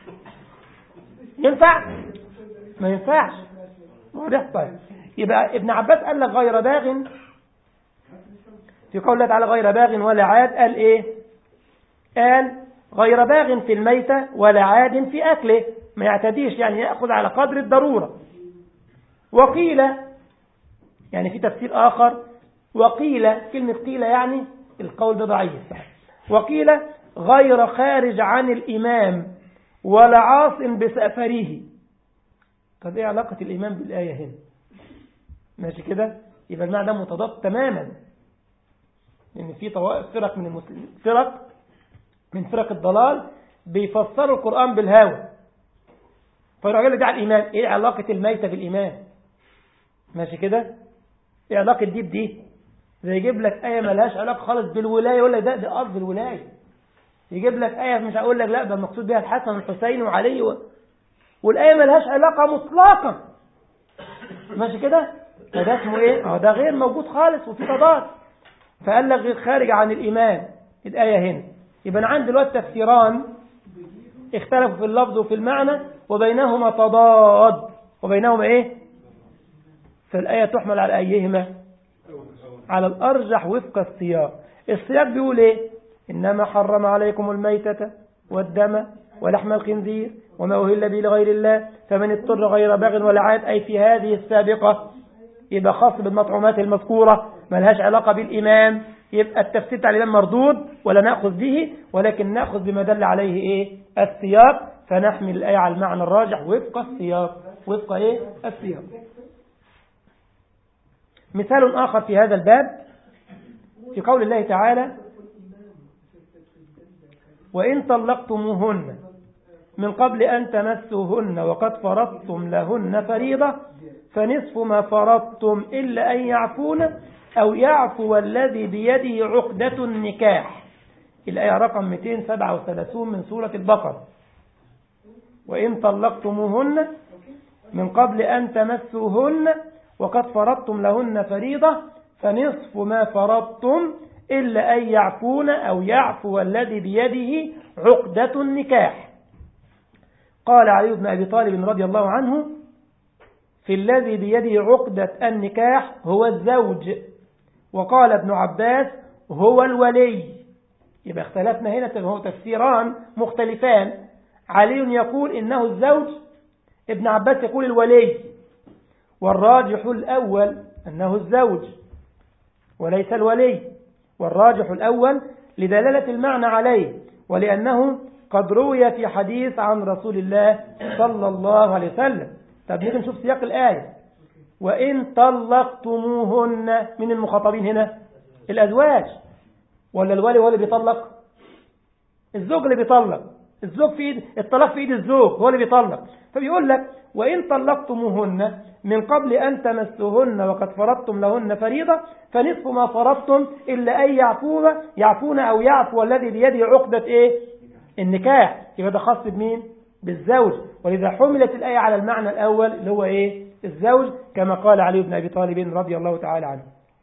ينفع ما ينفعش واضح طيب يبقى ابن عباس قال لك غير باغ في قول الله تعالى غير باغ ولا عاد قال ايه قال غير باغ في الميتة ولا عاد في أكله ما يعتديش يعني يأخذ على قدر الضرورة وقيل يعني في تفسير آخر وقيل كلمة قيل يعني القول ده ضعيف وقيل غير خارج عن الإمام ولا عاص بسفره طب ايه علاقة الإمام بالآية هنا ماشي كده يبقى المعنى ده متضاد تماما لأن في طوائف فرق من المسلمين فرق من فرق الضلال بيفسروا القرآن بالهوى فيروح يقول ده على الإمام ايه علاقة الميتة بالإمام ماشي كده ايه علاقة دي بدي زي يجيب لك آية ملهاش علاقة خالص بالولاية يقول لك ده ده قصد الولاية يجيب لك آية مش هقول لك لا ده المقصود بها الحسن والحسين وعلي و... والآية ملهاش علاقة مطلقا ماشي كده فده اسمه ايه اه ده غير موجود خالص وفي تضاد فقال لك غير خارج عن الإيمان الآية هنا يبقى أنا عندي دلوقتي تفسيران اختلفوا في اللفظ وفي المعنى وبينهما تضاد وبينهما ايه فالآية تحمل على أيهما على الأرجح وفق السياق السياق بيقول ايه إنما حرم عليكم الميتة والدم ولحم الخنزير وما أهل به لغير الله فمن اضطر غير باغ ولا عاد أي في هذه السابقة يبقى خاص بالمطعومات المذكورة ملهاش علاقة بالإمام يبقى التفسير على الإمام مردود ولا نأخذ به ولكن نأخذ بما دل عليه إيه السياق فنحمل الآية على المعنى الراجح وفق السياق وفق إيه السياق مثال آخر في هذا الباب في قول الله تعالى وإن طلقتموهن من قبل أن تمسوهن وقد فرضتم لهن فريضة فنصف ما فرضتم إلا أن يعفون أو يعفو الذي بيده عقدة النكاح الآية رقم 237 من سورة البقرة وإن طلقتموهن من قبل أن تمسوهن وقد فرضتم لهن فريضة فنصف ما فرضتم إلا أن يعفون أو يعفو الذي بيده عقدة النكاح قال علي بن أبي طالب رضي الله عنه في الذي بيده عقدة النكاح هو الزوج وقال ابن عباس هو الولي يبقى اختلفنا هنا هو تفسيران مختلفان علي يقول إنه الزوج ابن عباس يقول الولي والراجح الأول أنه الزوج وليس الولي والراجح الأول لدلالة المعنى عليه ولأنه قد روي في حديث عن رسول الله صلى الله عليه وسلم طب نيجي نشوف سياق الآية وإن طلقتموهن من المخاطبين هنا الأزواج ولا الولي هو اللي بيطلق الزوج اللي بيطلق الزوج في ايد الطلاق في ايد الزوج هو اللي بيطلق فبيقول لك وإن طلقتموهن من قبل أن تمسوهن وقد فرضتم لهن فريضة فنصف ما فرضتم إلا أن يعفون يعفون أو يعفو الذي بيده عقدة إيه النكاح يبقى ده خاص بمين بالزوج ولذا حملت الآية على المعنى الأول اللي هو إيه الزوج كما قال علي بن أبي طالب رضي الله تعالى عنه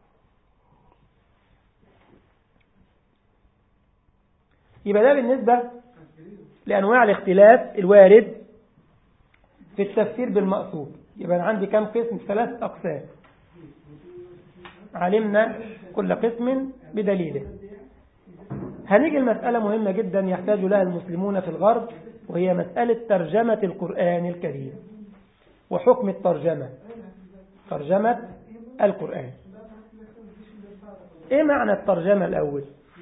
يبقى ده بالنسبة لأنواع الاختلاف الوارد في التفسير بالمقصود يبقى أنا عندي كم قسم ثلاث أقسام علمنا كل قسم بدليله هنيجي المسألة مهمة جدا يحتاج لها المسلمون في الغرب وهي مسألة ترجمة القرآن الكريم وحكم الترجمة ترجمة القرآن ايه معنى الترجمة الأول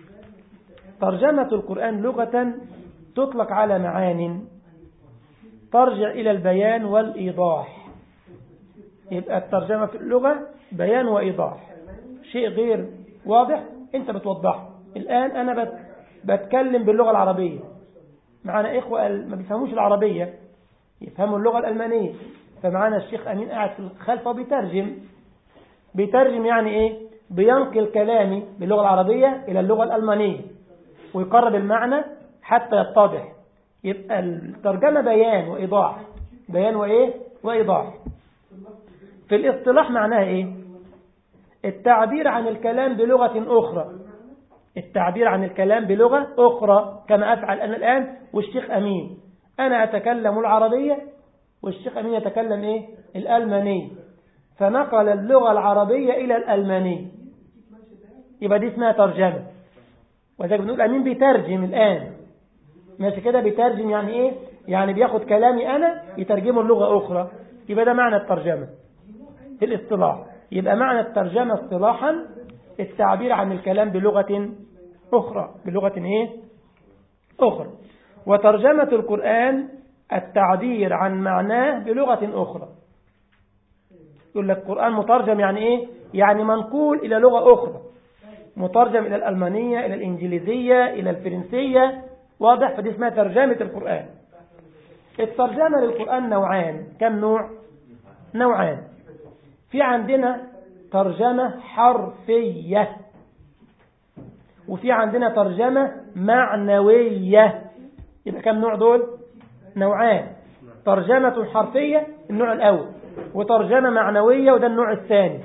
ترجمة القرآن لغة تطلق على معان ترجع إلى البيان والإيضاح يبقى الترجمة في اللغة بيان وإيضاح شيء غير واضح أنت بتوضحه الآن أنا بتكلم باللغة العربية معنا إخوة ما بيفهموش العربية يفهموا اللغة الألمانية فمعنا الشيخ أمين قاعد في الخلفة بيترجم بيترجم يعني إيه بينقل كلامي باللغة العربية إلى اللغة الألمانية ويقرب المعنى حتى يتضح يبقى الترجمة بيان وإيضاح بيان وإيه وإيضاح في الاصطلاح معناها إيه التعبير عن الكلام بلغة أخرى التعبير عن الكلام بلغة أخرى كما أفعل أنا الآن والشيخ أمين أنا أتكلم العربية والشيخ أمين يتكلم إيه الألمانية فنقل اللغة العربية إلى الألمانية يبقى دي اسمها ترجمة وذلك بنقول أمين بيترجم الآن ماشي كده بيترجم يعني إيه يعني بياخد كلامي أنا يترجمه اللغة أخرى يبقى ده معنى الترجمة في الاصطلاح يبقى معنى الترجمة اصطلاحا التعبير عن الكلام بلغة أخرى بلغة إيه أخرى وترجمة القرآن التعبير عن معناه بلغة أخرى يقول لك القرآن مترجم يعني إيه يعني منقول إلى لغة أخرى مترجم إلى الألمانية إلى الإنجليزية إلى الفرنسية واضح فدي اسمها ترجمة القرآن الترجمة للقرآن نوعان كم نوع نوعان في عندنا ترجمة حرفية وفي عندنا ترجمة معنوية يبقى كم نوع دول نوعان ترجمة حرفية النوع الأول وترجمة معنوية وده النوع الثاني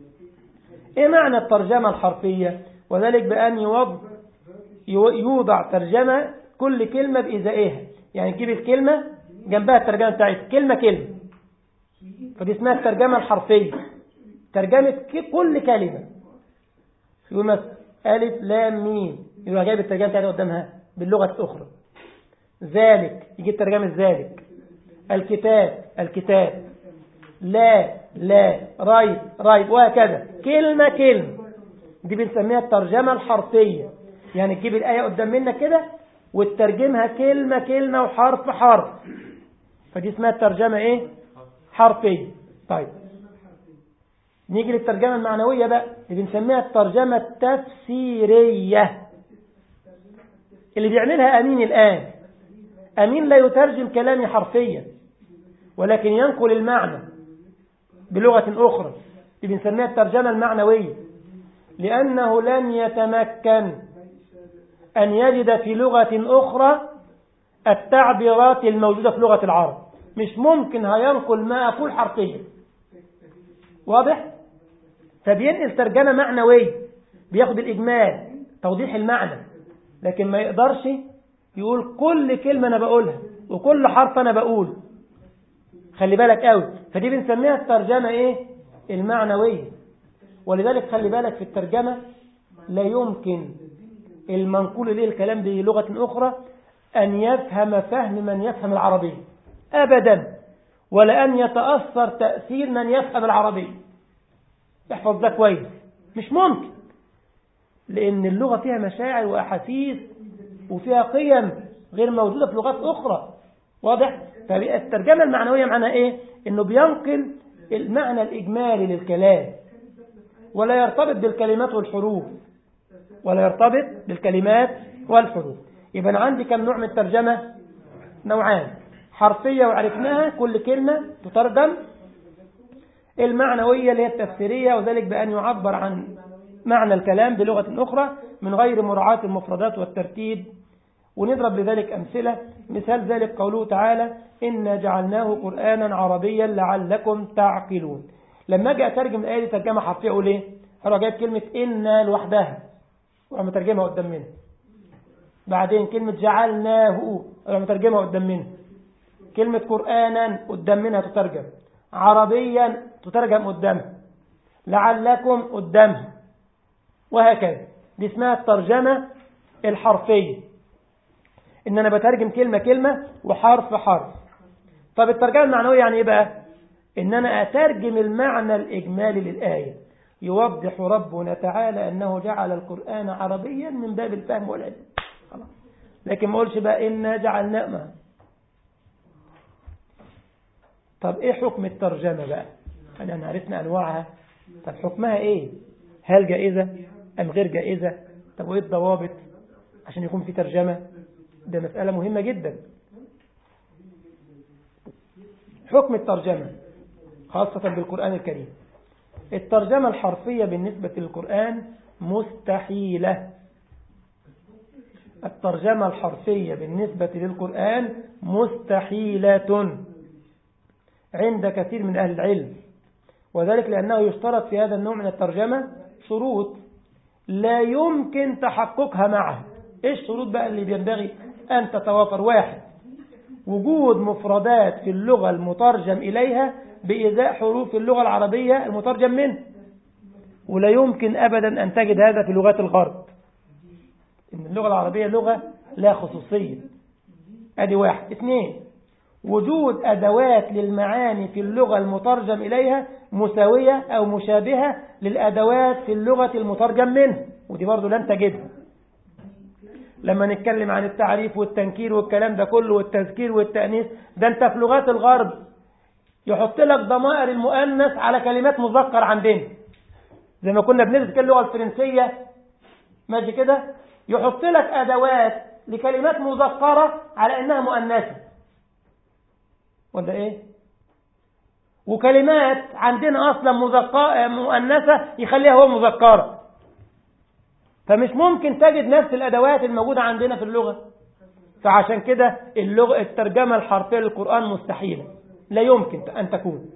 ايه معنى الترجمة الحرفية وذلك بأن يوض يوضع ترجمة كل كلمة بإزائها يعني تجيب الكلمة جنبها الترجمة بتاعتها كلمة كلمة فدي اسمها الترجمة الحرفية ترجمة كل كلمة يقول مثلا ألف لام ميم يبقى جايب الترجمة بتاعتها قدامها باللغة الأخرى ذلك يجيب ترجمة ذلك الكتاب الكتاب لا لا رايت رايت وهكذا كلمة كلمة دي بنسميها الترجمة الحرفية يعني تجيب الآية قدام منك كده وتترجمها كلمة كلمة وحرف حرف فدي اسمها الترجمة ايه حرفية طيب نيجي للترجمة المعنوية بقى اللي بنسميها الترجمة التفسيرية اللي بيعملها أمين الآن أمين لا يترجم كلامي حرفيا ولكن ينقل المعنى بلغة أخرى اللي بنسميها الترجمة المعنوية لأنه لن يتمكن أن يجد في لغة أخرى التعبيرات الموجودة في لغة العرب مش ممكن هينقل ما أقول حرفيا واضح؟ فبينقل ترجمة معنوية بياخد الإجمال توضيح المعنى لكن ما يقدرش يقول كل كلمة أنا بقولها وكل حرف أنا بقول خلي بالك قوي فدي بنسميها الترجمة إيه؟ المعنوية ولذلك خلي بالك في الترجمة لا يمكن المنقول إليه الكلام بلغة أخرى أن يفهم فهم من يفهم العربية أبدا ولا أن يتأثر تأثير من يفهم العربية احفظ ده كويس مش ممكن لأن اللغة فيها مشاعر وأحاسيس وفيها قيم غير موجودة في لغات أخرى واضح؟ فالترجمة المعنوية معناها إيه؟ إنه بينقل المعنى الإجمالي للكلام ولا يرتبط بالكلمات والحروف ولا يرتبط بالكلمات والحروف يبقى أنا عندي كم نوع من الترجمة نوعان حرفية وعرفناها كل كلمة تترجم المعنوية اللي هي التفسيرية وذلك بأن يعبر عن معنى الكلام بلغة أخرى من غير مراعاة المفردات والترتيب ونضرب لذلك أمثلة مثال ذلك قوله تعالى إنا جعلناه قرآنا عربيا لعلكم تعقلون لما أجي أترجم الآية دي ترجمة حرفية أقول إيه؟ أروح جايب كلمة إنا لوحدها وأروح مترجمها قدام منها بعدين كلمة جعلناه أروح مترجمها قدام منها كلمة قرآنا قدام منها تترجم عربيا تترجم قدامها لعلكم قدامها وهكذا دي اسمها الترجمة الحرفية ان انا بترجم كلمة كلمة وحرف حرف طب الترجمة المعنوية يعني ايه بقى ان انا اترجم المعنى الاجمالي للآية يوضح ربنا تعالى انه جعل القرآن عربيا من باب الفهم والعلم خلاص لكن ما اقولش بقى إنا جعلنا ما طب ايه حكم الترجمة بقى انا عرفنا انواعها طب حكمها ايه هل جائزة ام غير جائزة طب وايه الضوابط عشان يكون في ترجمة ده مسألة مهمة جدا حكم الترجمة خاصة بالقرآن الكريم الترجمة الحرفية بالنسبة للقرآن مستحيلة الترجمة الحرفية بالنسبة للقرآن مستحيلة عند كثير من أهل العلم وذلك لأنه يشترط في هذا النوع من الترجمة شروط لا يمكن تحققها معه إيش الشروط بقى اللي بينبغي أن تتوافر واحد وجود مفردات في اللغة المترجم إليها بإزاء حروف اللغة العربية المترجم منه ولا يمكن أبدا أن تجد هذا في لغات الغرب إن اللغة العربية لغة لا خصوصية أدي واحد اثنين وجود أدوات للمعاني في اللغة المترجم إليها مساوية أو مشابهة للأدوات في اللغة المترجم منه ودي برضو لن تجدها لما نتكلم عن التعريف والتنكير والكلام ده كله والتذكير والتأنيث ده انت في لغات الغرب يحط لك ضمائر المؤنث على كلمات مذكر عندنا زي ما كنا بندرس اللغة الفرنسية ماشي كده يحط لك أدوات لكلمات مذكرة على أنها مؤنثة ولا إيه وكلمات عندنا أصلا مؤنثة يخليها هو مذكرة فمش ممكن تجد نفس الأدوات الموجودة عندنا في اللغة فعشان كده اللغة الترجمة الحرفية للقرآن مستحيلة لا يمكن أن تكون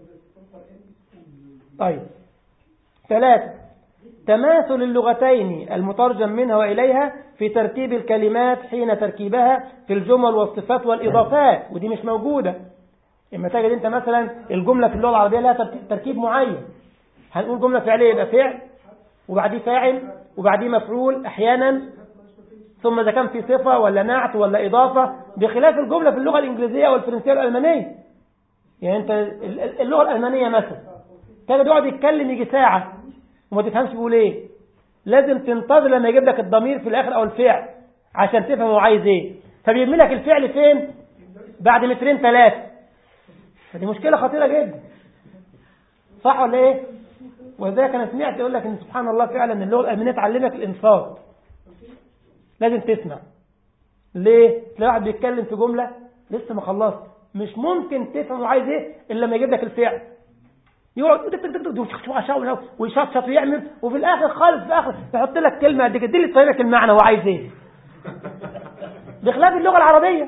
طيب ثلاثة تماثل اللغتين المترجم منها وإليها في ترتيب الكلمات حين تركيبها في الجمل والصفات والإضافات ودي مش موجودة إما تجد أنت مثلا الجملة في اللغة العربية لها تركيب معين هنقول جملة فعلية يبقى فعل وبعديه فاعل وبعديه مفعول أحيانا ثم إذا كان في صفة ولا نعت ولا إضافة بخلاف الجملة في اللغة الإنجليزية والفرنسية والألمانية يعني أنت اللغة الألمانية مثلا كان بيقعد يتكلم يجي ساعة وما تفهمش بيقول ايه لازم تنتظر لما يجيب لك الضمير في الاخر او الفعل عشان تفهم هو عايز ايه فبيرمي لك الفعل فين بعد مترين ثلاثة فدي مشكلة خطيرة جدا صح ولا ايه وذلك انا سمعت يقول لك ان سبحان الله فعلا اللغة الألمانية تعلمك الانصات لازم تسمع ليه تلاقي واحد بيتكلم في جملة لسه ما خلصت مش ممكن تفهم هو عايز ايه الا لما يجيب لك الفعل يقعد ويشطشط ويعمل وفي الاخر خالص في اخر يحط لك كلمه قد كده دي اللي تفهمك المعنى هو عايز ايه بخلاف اللغه العربيه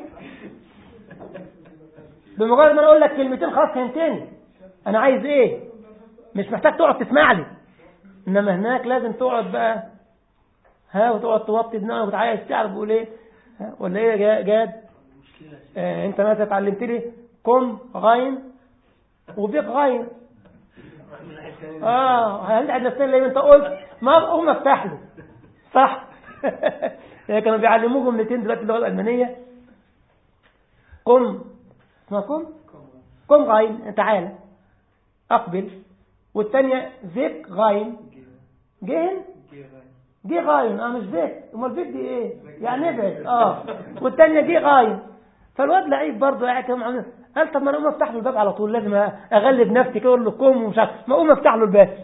بمجرد ما انا اقول لك كلمتين خلاص فهمتني انا عايز ايه مش محتاج تقعد تسمع لي انما هناك لازم تقعد بقى ها وتقعد توطي دماغك وتعايش تعرف بقول ايه ولا ايه يا جاد آه انت مثلا اتعلمت لي قم غين وبيق غين اه هنقعد نفسنا زي ما انت قلت ما اقوم افتح له صح كانوا بيعلموه جملتين دلوقتي اللغه الالمانيه قم اسمها قم قم غين تعال اقبل والثانيه زيك غين جهن جه غاين اه مش بيت امال بيت دي ايه يعني ابعد اه والثانيه جه غاين فالواد لعيب برضه قاعد كده قال طب ما انا اقوم افتح له الباب على طول لازم اغلب نفسي كده اقول له قوم ومش عارف ما اقوم افتح له الباب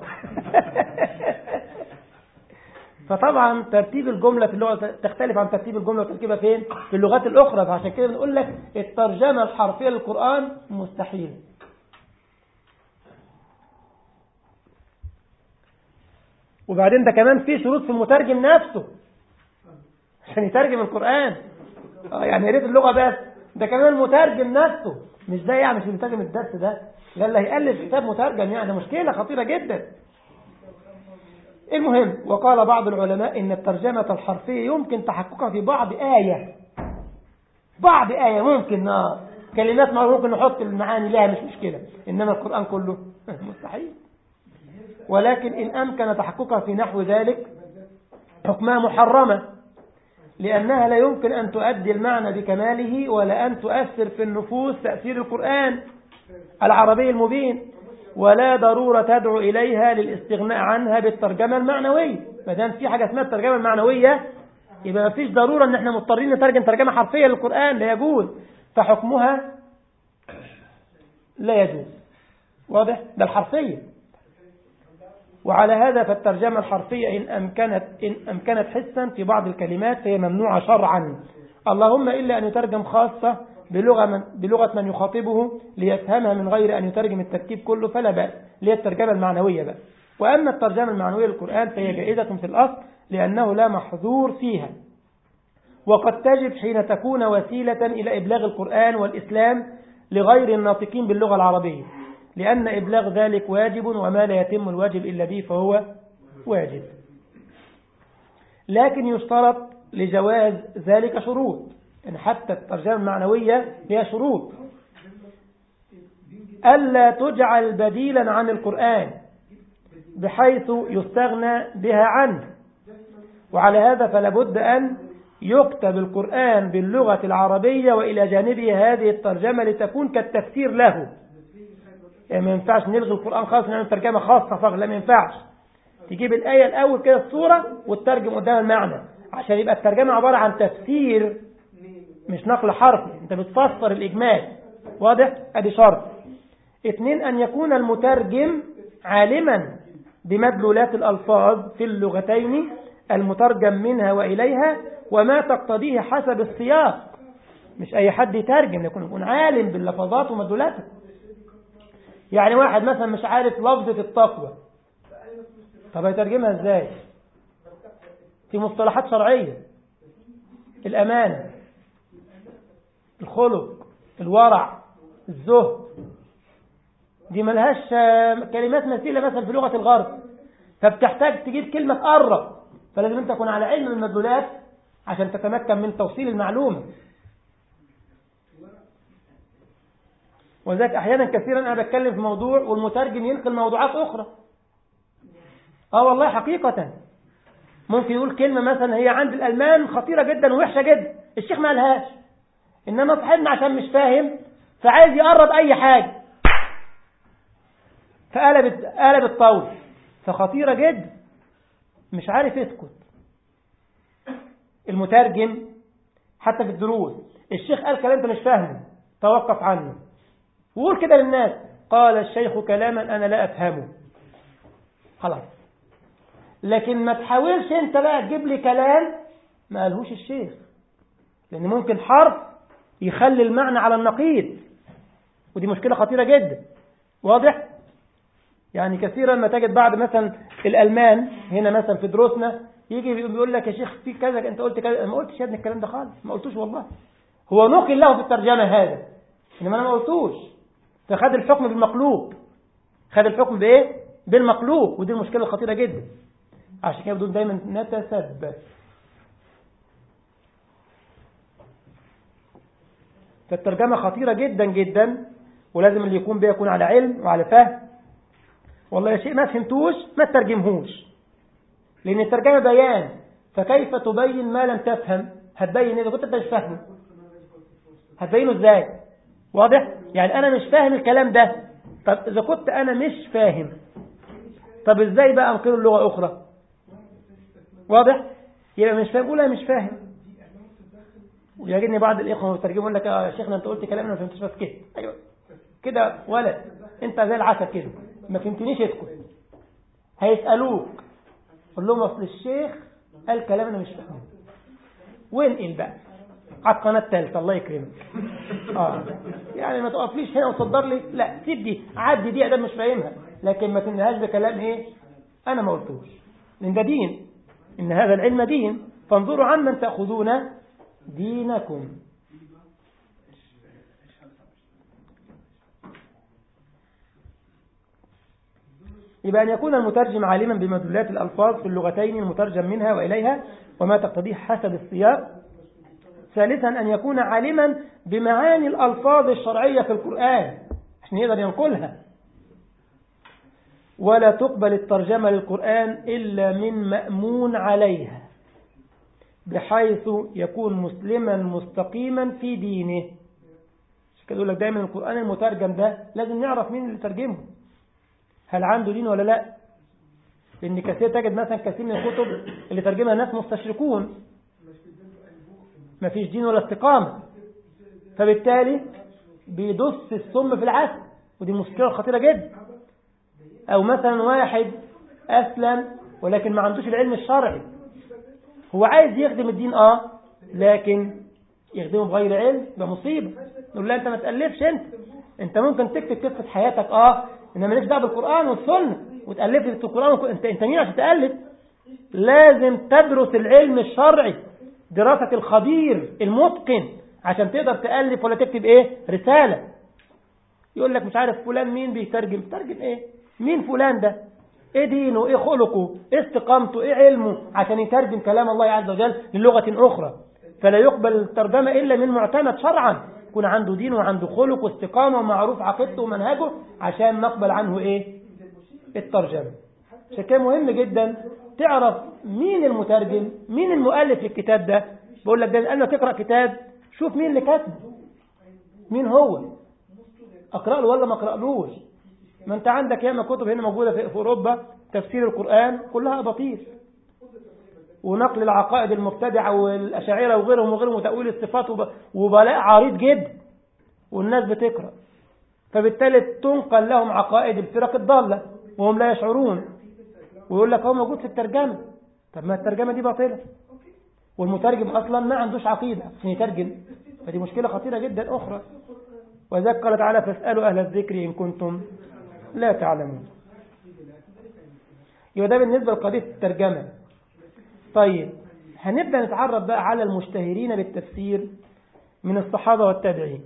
فطبعا ترتيب الجمله في اللغه تختلف عن ترتيب الجمله وتركيبها فين في اللغات الاخرى فعشان كده بنقول لك الترجمه الحرفيه للقران مستحيل وبعدين ده كمان في شروط في المترجم نفسه عشان يترجم القرآن اه يعني يا ريت اللغة بس ده كمان المترجم نفسه مش ده يعني مش المترجم الدرس ده ده اللي هيألف كتاب مترجم يعني مشكلة خطيرة جدا المهم وقال بعض العلماء ان الترجمة الحرفية يمكن تحققها في بعض آية بعض آية ممكن آه. كلمات ممكن نحط المعاني لها مش مشكلة إنما القرآن كله مستحيل ولكن إن أمكن تحققها في نحو ذلك حكمها محرمة لأنها لا يمكن أن تؤدي المعنى بكماله ولا أن تؤثر في النفوس تأثير القرآن العربي المبين ولا ضرورة تدعو إليها للاستغناء عنها بالترجمة المعنوية ما دام في حاجة اسمها الترجمة المعنوية يبقى ما فيش ضرورة أن احنا مضطرين نترجم ترجمة حرفية للقرآن لا يجوز فحكمها لا يجوز واضح ده الحرفية وعلى هذا فالترجمة الحرفية إن أمكنت, إن أمكنت حسا في بعض الكلمات فهي ممنوعة شرعا اللهم إلا أن يترجم خاصة بلغة من, بلغة من يخاطبه ليفهمها من غير أن يترجم التركيب كله فلا بأس لهي الترجمة المعنوية بقى وأما الترجمة المعنوية للقرآن فهي جائزة في الأصل لأنه لا محظور فيها وقد تجب حين تكون وسيلة إلى إبلاغ القرآن والإسلام لغير الناطقين باللغة العربية لأن إبلاغ ذلك واجب وما لا يتم الواجب إلا به فهو واجب لكن يشترط لجواز ذلك شروط يعني حتى الترجمة المعنوية هي شروط ألا تجعل بديلا عن القرآن بحيث يستغنى بها عنه وعلى هذا فلا بد أن يكتب القرآن باللغة العربية وإلى جانبه هذه الترجمة لتكون كالتفسير له يعني ما ينفعش نلغي القرآن خالص نعمل ترجمة خاصة فقط لا ما ينفعش تجيب الآية الأول كده الصورة وتترجم قدام المعنى عشان يبقى الترجمة عبارة عن تفسير مش نقل حرفي انت بتفسر الإجمال واضح ادي شرط اثنين أن يكون المترجم عالما بمدلولات الألفاظ في اللغتين المترجم منها وإليها وما تقتضيه حسب السياق مش أي حد يترجم يكون يكون عالم باللفظات ومدلولاتها يعني واحد مثلا مش عارف لفظة التقوى طب هيترجمها ازاي في مصطلحات شرعية الأمانة الخلق الورع الزهد دي ملهاش كلمات مثيلة مثلا في لغة الغرب فبتحتاج تجيب كلمة تقرب فلازم انت تكون على علم المدلولات عشان تتمكن من توصيل المعلومة ولذلك احيانا كثيرا انا بتكلم في موضوع والمترجم ينقل موضوعات اخرى اه والله حقيقة ممكن يقول كلمة مثلا هي عند الالمان خطيرة جدا ووحشة جدا الشيخ ما قالهاش انما صاحبنا عشان مش فاهم فعايز يقرب اي حاجة فقلبت قلب الطول فخطيرة جدا مش عارف يسكت المترجم حتى في الدروس الشيخ قال كلام انت مش فاهمه توقف عنه وقول كده للناس قال الشيخ كلاما انا لا افهمه خلاص لكن ما تحاولش انت بقى تجيب لي كلام ما قالهوش الشيخ لان ممكن حرف يخلي المعنى على النقيض ودي مشكلة خطيرة جدا واضح يعني كثيرا ما تجد بعض مثلا الألمان هنا مثلا في دروسنا يجي بيقول لك يا شيخ في كذا انت قلت كذا ما قلتش يا ابني الكلام ده خالص ما قلتوش والله هو نقل له في الترجمة هذا انما انا ما قلتوش فخد الحكم بالمقلوب خد الحكم بايه بالمقلوب ودي المشكلة الخطيرة جدا عشان كده بدون دايما نتثبت فالترجمة خطيرة جدا جدا ولازم اللي يكون بيه يكون على علم وعلى فهم والله يا شيء ما فهمتوش ما تترجمهوش لأن الترجمة بيان فكيف تبين ما لم تفهم هتبين إذا كنت انت مش فاهمه هتبينه ازاي واضح يعني أنا مش فاهم الكلام ده طب إذا كنت أنا مش فاهم طب ازاي بقى أنقله اللغة أخرى واضح يبقى مش فاهم قولها مش فاهم ويجدني بعض الإخوة يترجموا يقول لك يا شيخنا أنت قلت كلام أنا ما فهمتش بس كده أيوه كده ولد أنت زي العسل كده ما فهمتنيش اسكت هيسألوك قول لهم أصل الشيخ قال كلام أنا مش فاهمه وانقل بقى على القناة الثالثة الله يكرمك آه. يعني ما تقفليش هنا وتصدر لي لا سيب دي عدي دي أدام مش فاهمها لكن ما تنهاش بكلام إيه أنا ما قلتوش لأن ده دين إن هذا العلم دين فانظروا عمن تأخذون دينكم يبقى أن يكون المترجم عالما بمدلولات الألفاظ في اللغتين المترجم منها وإليها وما تقتضيه حسب السياق ثالثا أن يكون عالما بمعاني الألفاظ الشرعية في القرآن عشان يقدر ينقلها ولا تقبل الترجمة للقرآن إلا من مأمون عليها بحيث يكون مسلما مستقيما في دينه كده يقول لك دايما القرآن المترجم ده لازم نعرف مين اللي ترجمه هل عنده دين ولا لا لأن كثير تجد مثلا كثير من الكتب اللي ترجمها ناس مستشركون ما فيش دين ولا استقامة فبالتالي بيدس السم في العسل ودي مشكلة خطيرة جدا أو مثلا واحد أسلم ولكن ما عندوش العلم الشرعي هو عايز يخدم الدين آه لكن يخدمه بغير علم ده مصيبة نقول لا أنت ما تألفش أنت أنت ممكن تكتب قصة حياتك آه إنما مالكش دعوه بالقرآن والسنة وتألف في القرآن أنت أنت مين عشان تألف لازم تدرس العلم الشرعي دراسة الخبير المتقن عشان تقدر تألف ولا تكتب إيه رسالة يقول لك مش عارف فلان مين بيترجم ترجم إيه مين فلان ده ايه دينه ايه خلقه ايه استقامته ايه علمه عشان يترجم كلام الله عز وجل للغة اخرى فلا يقبل الترجمة الا من معتمد شرعا يكون عنده دين وعنده خلق واستقامة ومعروف عقيدته ومنهجه عشان نقبل عنه ايه الترجمة عشان كده مهم جدا تعرف مين المترجم مين المؤلف للكتاب ده بقول لك ده قال تقرأ كتاب شوف مين اللي كاتبه مين هو اقرأ له ولا ما اقرألوش ما انت عندك ياما كتب هنا موجودة في أوروبا تفسير القرآن كلها أباطيل ونقل العقائد المبتدعة والأشاعرة وغيرهم وغيرهم وتأويل الصفات وبلاء عريض جدا والناس بتقرأ فبالتالي تنقل لهم عقائد الفرق الضالة وهم لا يشعرون ويقول لك هو موجود في الترجمة طب ما الترجمة دي باطلة والمترجم أصلا ما عندوش عقيدة عشان يترجم فدي مشكلة خطيرة جدا أخرى وذلك قال تعالى فاسألوا أهل الذكر إن كنتم لا تعلمون يبقى ده بالنسبة لقضية الترجمة طيب هنبدأ نتعرف بقى على المشتهرين بالتفسير من الصحابة والتابعين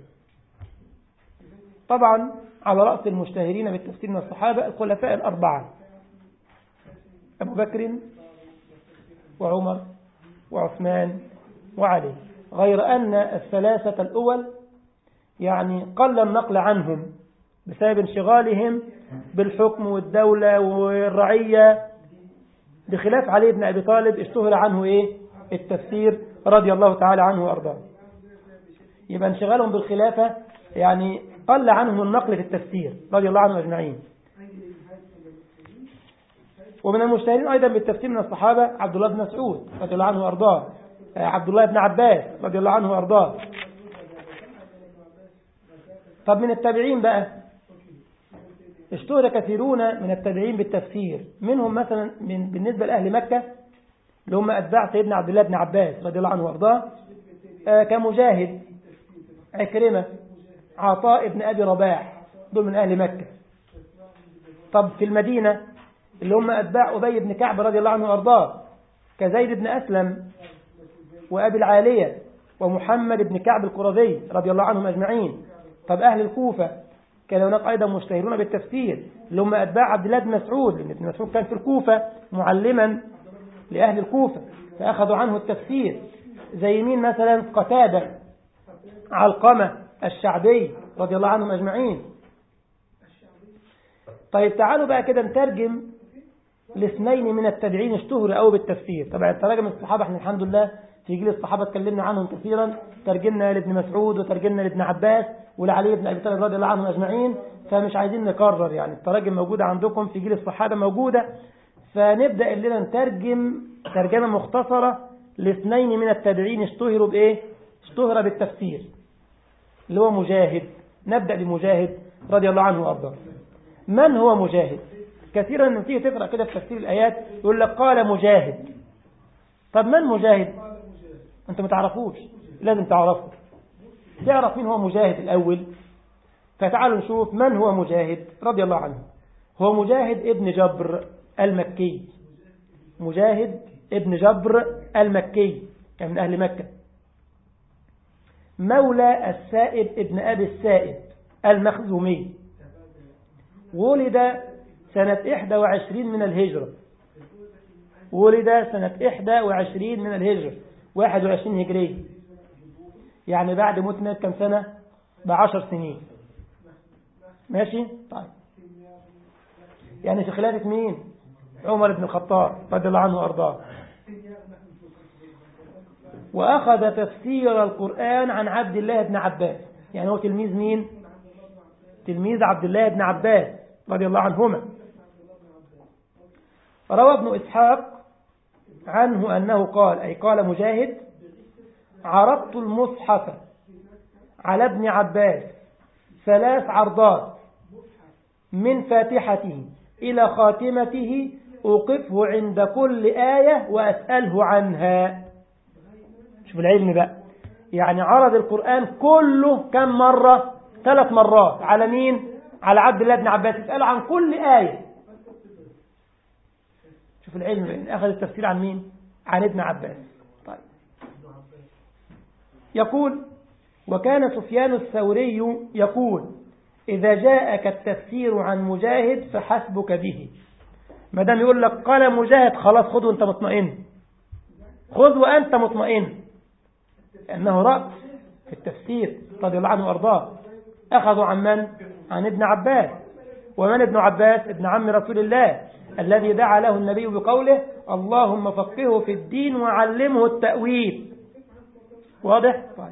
طبعا على رأس المشتهرين بالتفسير من الصحابة الخلفاء الأربعة أبو بكر وعمر وعثمان وعلي غير أن الثلاثة الأول يعني قل النقل عنهم بسبب انشغالهم بالحكم والدولة والرعية بخلاف علي بن أبي طالب اشتهر عنه إيه التفسير رضي الله تعالى عنه وأرضاه يبقى انشغالهم بالخلافة يعني قل عنهم النقل في التفسير رضي الله عنه أجمعين ومن المشتهرين أيضا بالتفسير من الصحابة عبد الله بن مسعود رضي الله عنه وأرضاه عبد الله بن عباس رضي الله عنه وأرضاه طب من التابعين بقى اشتهر كثيرون من التابعين بالتفسير منهم مثلا من بالنسبة لأهل مكة اللي هم أتباع سيدنا عبد الله بن عباس رضي الله عنه وأرضاه آه كمجاهد عكرمة عطاء بن أبي رباح دول من أهل مكة طب في المدينة اللي هم أتباع أبي بن كعب رضي الله عنه وأرضاه كزيد بن أسلم وأبي العالية ومحمد بن كعب القرظي رضي الله عنهم أجمعين طب أهل الكوفة كان هناك أيضا مشتهرون بالتفسير اللي هم أتباع عبد الله بن مسعود لأن ابن مسعود كان في الكوفة معلما لأهل الكوفة فأخذوا عنه التفسير زي مين مثلا قتادة علقمة الشعبي رضي الله عنهم أجمعين طيب تعالوا بقى كده نترجم لاثنين من التابعين اشتهروا قوي بالتفسير طبعا تراجم الصحابة احنا الحمد لله في جيل الصحابة اتكلمنا عنهم كثيرا ترجمنا لابن مسعود وترجمنا لابن عباس ولعلي بن أبي طالب رضي الله عنهم أجمعين فمش عايزين نكرر يعني التراجم موجودة عندكم في جيل الصحابة موجودة فنبدأ الليلة نترجم ترجمة مختصرة لاثنين من التابعين اشتهروا بإيه اشتهر بالتفسير اللي هو مجاهد نبدأ بمجاهد رضي الله عنه وأرضاه من هو مجاهد كثيرا لما تيجي تقرأ كده في تفسير الآيات يقول لك قال مجاهد طب من مجاهد انت ما تعرفوش لازم تعرفه تعرف مين هو مجاهد الأول فتعالوا نشوف من هو مجاهد رضي الله عنه هو مجاهد ابن جبر المكي مجاهد ابن جبر المكي يعني من أهل مكة مولى السائب ابن أبي السائب المخزومي ولد سنة 21 من الهجرة ولد سنة 21 من الهجرة 21 هجرية يعني بعد موت النبي كم سنة بعشر سنين ماشي طيب يعني في خلافة مين عمر بن الخطاب رضي الله عنه وأرضاه وأخذ تفسير القرآن عن عبد الله بن عباس يعني هو تلميذ مين تلميذ عبد الله بن عباس رضي الله عنهما روى ابن إسحاق عنه أنه قال أي قال مجاهد عرضت المصحف على ابن عباس ثلاث عرضات من فاتحته إلى خاتمته أوقفه عند كل آية وأسأله عنها شوف العلم بقى يعني عرض القرآن كله كم مرة ثلاث مرات على مين على عبد الله بن عباس يسأله عن كل آية شوف العلم أخذ التفسير عن مين عن ابن عباس طيب يقول وكان سفيان الثوري يقول إذا جاءك التفسير عن مجاهد فحسبك به ما دام يقول لك قال مجاهد خلاص خذ وانت مطمئن خذ وأنت مطمئن لأنه رأس في التفسير رضي الله عنه وأرضاه أخذوا عن من؟ عن ابن عباس ومن ابن عباس ابن عم رسول الله الذي دعا له النبي بقوله اللهم فقهه في الدين وعلمه التأويل واضح؟ طيب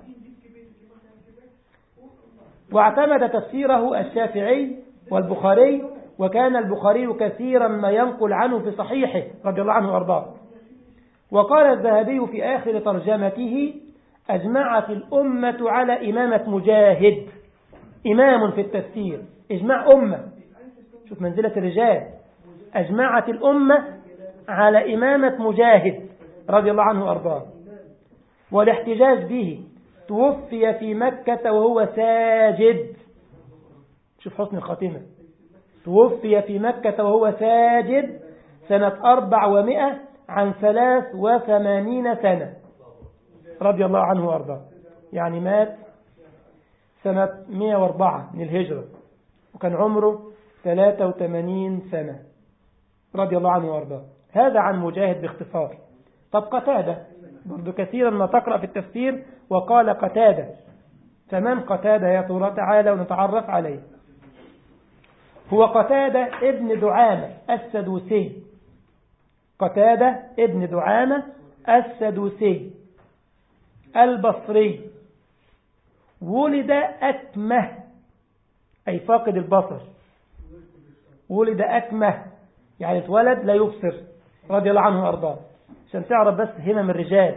واعتمد تفسيره الشافعي والبخاري وكان البخاري كثيرا ما ينقل عنه في صحيحه رضي الله عنه وارضاه وقال الذهبي في آخر ترجمته أجمعت الأمة على إمامة مجاهد إمام في التفسير إجماع أمة شوف منزلة الرجال أجمعت الأمة على إمامة مجاهد رضي الله عنه وأرضاه والاحتجاج به توفي في مكة وهو ساجد شوف حسن الخاتمة توفي في مكة وهو ساجد سنة أربع ومئة عن ثلاث وثمانين سنة رضي الله عنه وأرضاه يعني مات سنة 104 من الهجرة وكان عمره 83 سنة رضي الله عنه وأرضاه هذا عن مجاهد باختصار طب قتادة برضو كثيرا ما تقرأ في التفسير وقال قتادة فمن قتادة يا ترى تعالى ونتعرف عليه هو قتادة ابن دعامة السدوسي قتادة ابن دعامة السدوسي البصري ولد أكمه أي فاقد البصر ولد أكمه يعني اتولد لا يبصر رضي الله عنه وأرضاه عشان تعرف بس همم الرجال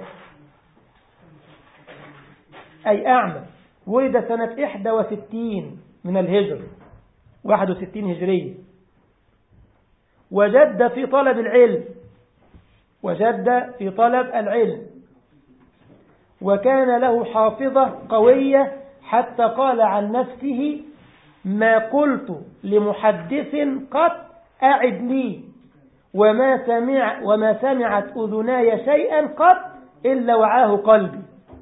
أي أعمى ولد سنة 61 من الهجر 61 هجرية وجد في طلب العلم وجد في طلب العلم وكان له حافظة قوية حتى قال عن نفسه ما قلت لمحدث قط أعد لي وما سمع وما سمعت أذناي شيئا قط إلا وعاه قلبي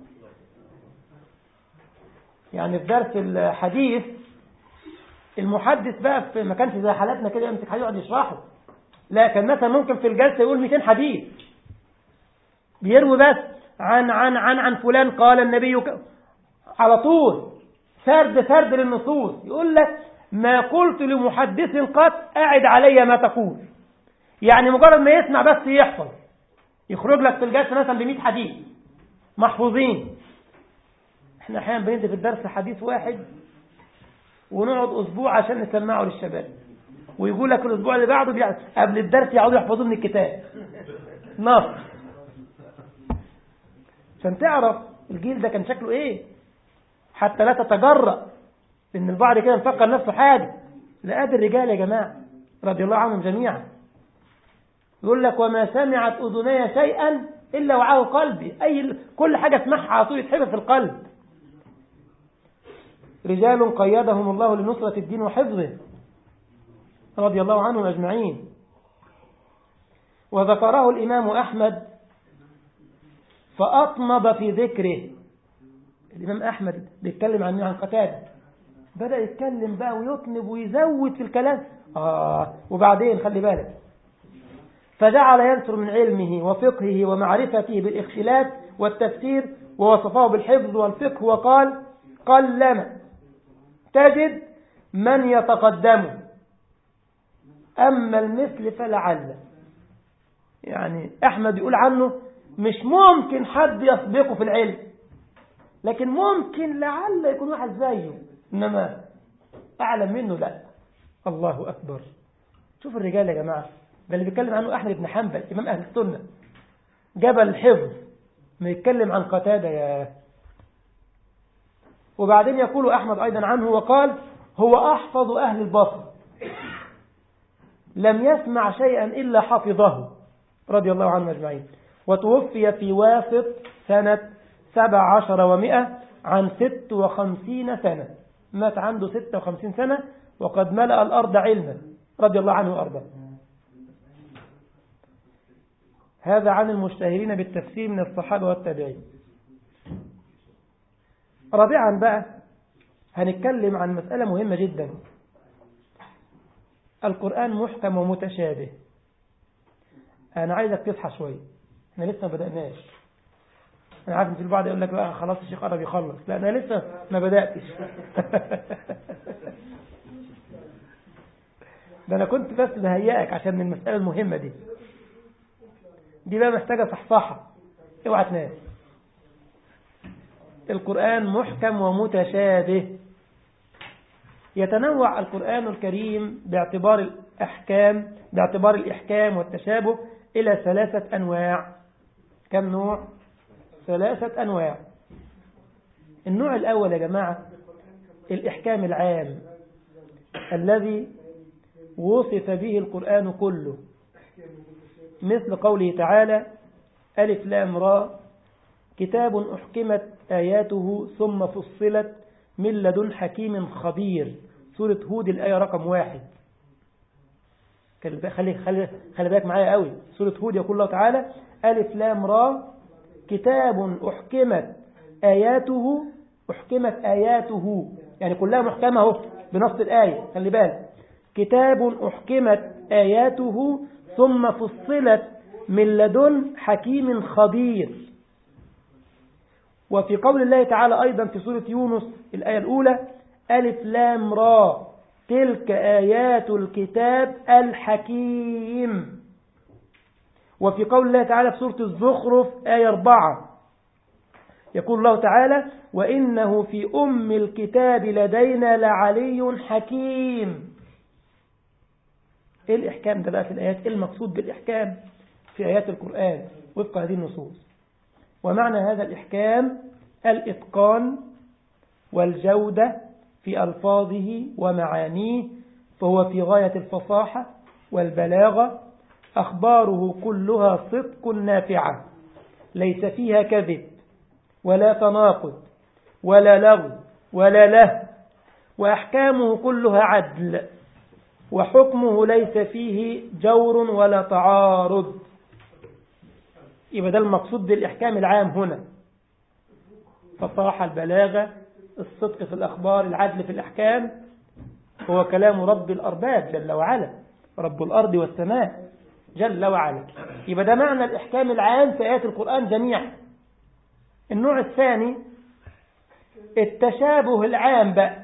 يعني في درس الحديث المحدث بقى في ما كانش زي حالاتنا كده يمسك حديث يقعد يشرحه لا كان مثلا ممكن في الجلسة يقول 200 حديث بيروي بس عن عن عن عن فلان قال النبي ك... على طول سرد سرد للنصوص يقول لك ما قلت لمحدث قط أعد علي ما تقول يعني مجرد ما يسمع بس يحفظ يخرج لك في الجلسة مثلا ب 100 حديث محفوظين احنا احيانا بندي في الدرس حديث واحد ونقعد اسبوع عشان نسمعه للشباب ويقول لك الاسبوع اللي بعده بيع... قبل الدرس يقعدوا يحفظوا من الكتاب نص عشان تعرف الجيل ده كان شكله ايه حتى لا تتجرأ ان البعض كده مفكر نفسه حاجه لا ادي الرجال يا جماعه رضي الله عنهم جميعا يقول لك وما سمعت اذني شيئا الا وعاه قلبي اي كل حاجه اسمعها على طول يتحفظ في القلب رجال قيدهم الله لنصرة الدين وحفظه رضي الله عنهم أجمعين وذكره الإمام أحمد فأطنب في ذكره الإمام أحمد بيتكلم عن عن قتادة بدأ يتكلم بقى ويطنب ويزود في الكلام آه وبعدين خلي بالك فجعل ينثر من علمه وفقهه ومعرفته بالاختلاف والتفسير ووصفه بالحفظ والفقه وقال قلما تجد من يتقدمه أما المثل فلعل يعني أحمد يقول عنه مش ممكن حد يسبقه في العلم لكن ممكن لعل يكون واحد زيه إنما أعلم منه لا الله أكبر شوف الرجال يا جماعة ده اللي بيتكلم عنه أحمد بن حنبل إمام أهل السنة جبل الحفظ ما يتكلم عن قتادة يا وبعدين يقول أحمد أيضا عنه وقال هو أحفظ أهل البصر لم يسمع شيئا إلا حفظه رضي الله عنه أجمعين وتوفي في واسط سنة سبع عشر ومئة عن ست وخمسين سنة مات عنده ستة وخمسين سنة وقد ملأ الأرض علما رضي الله عنه وأرضاه هذا عن المشتهرين بالتفسير من الصحابة والتابعين رابعا بقى هنتكلم عن مسألة مهمة جدا القرآن محكم ومتشابه أنا عايزك تصحى شوية احنا لسه ما بدأناش أنا عارف إن في البعض يقول لك بقى خلاص الشيخ قرب يخلص لا أنا لسه ما بدأتش ده أنا كنت بس بهيئك عشان المسألة المهمة دي دي بقى محتاجة صحصحة اوعى تنام القرآن محكم ومتشابه يتنوع القرآن الكريم باعتبار الأحكام باعتبار الإحكام والتشابه إلى ثلاثة أنواع كم نوع؟ ثلاثة أنواع النوع الأول يا جماعة الإحكام العام الذي وصف به القرآن كله مثل قوله تعالى ألف لام را كتاب أحكمت آياته ثم فصلت من لدن حكيم خبير سورة هود الآية رقم واحد خلي خلي خلي بالك معايا قوي سورة هود يقول الله تعالى ألف لام را كتاب أحكمت آياته أحكمت آياته يعني كلها محكمة اهو بنص الآية خلي بالك كتاب أحكمت آياته ثم فصلت من لدن حكيم خبير وفي قول الله تعالى أيضا في سورة يونس الآية الأولى ألف لام را تلك آيات الكتاب الحكيم وفي قول الله تعالى في سورة الزخرف آية أربعة يقول الله تعالى وإنه في أم الكتاب لدينا لعلي حكيم إيه الإحكام ده بقى في الآيات إيه المقصود بالإحكام في آيات القرآن وفق هذه النصوص ومعنى هذا الإحكام الإتقان والجودة في ألفاظه ومعانيه فهو في غاية الفصاحة والبلاغة أخباره كلها صدق نافعة ليس فيها كذب ولا تناقض ولا لغو ولا له وأحكامه كلها عدل وحكمه ليس فيه جور ولا تعارض يبقى ده المقصود بالإحكام العام هنا فصاحة البلاغة الصدق في الأخبار العدل في الأحكام هو كلام رب الأرباب جل وعلا رب الأرض والسماء جل وعلا يبقى ده معنى الإحكام العام في آيات القرآن جميعا النوع الثاني التشابه العام بقى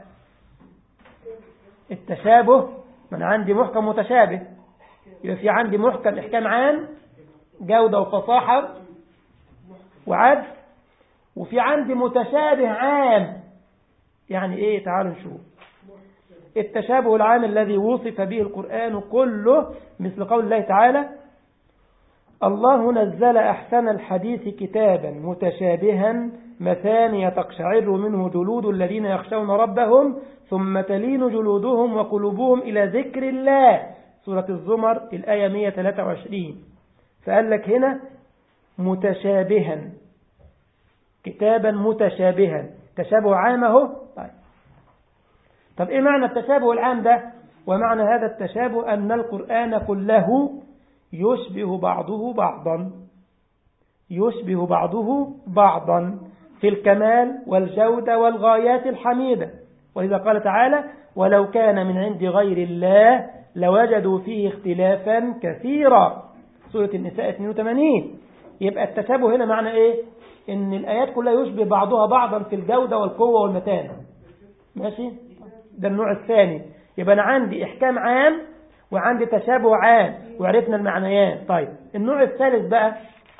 التشابه من عندي محكم متشابه يبقى في عندي محكم إحكام عام جودة وفصاحة وعدل وفي عندي متشابه عام يعني ايه تعالوا نشوف التشابه العام الذي وصف به القرآن كله مثل قول الله تعالى الله نزل أحسن الحديث كتابا متشابها مثانية تقشعر منه جلود الذين يخشون ربهم ثم تلين جلودهم وقلوبهم إلى ذكر الله سورة الزمر الآية 123 فقال لك هنا متشابها كتابا متشابها تشابه عام اهو طيب طب ايه معنى التشابه العام ده ومعنى هذا التشابه أن القرآن كله يشبه بعضه بعضا يشبه بعضه بعضا في الكمال والجودة والغايات الحميدة وإذا قال تعالى ولو كان من عند غير الله لوجدوا فيه اختلافا كثيرا سورة النساء 82 يبقى التشابه هنا معنى ايه ان الآيات كلها يشبه بعضها بعضا في الجودة والقوة والمتانة ماشي ده النوع الثاني يبقى أنا عندي إحكام عام وعندي تشابه عام وعرفنا المعنيان طيب النوع الثالث بقى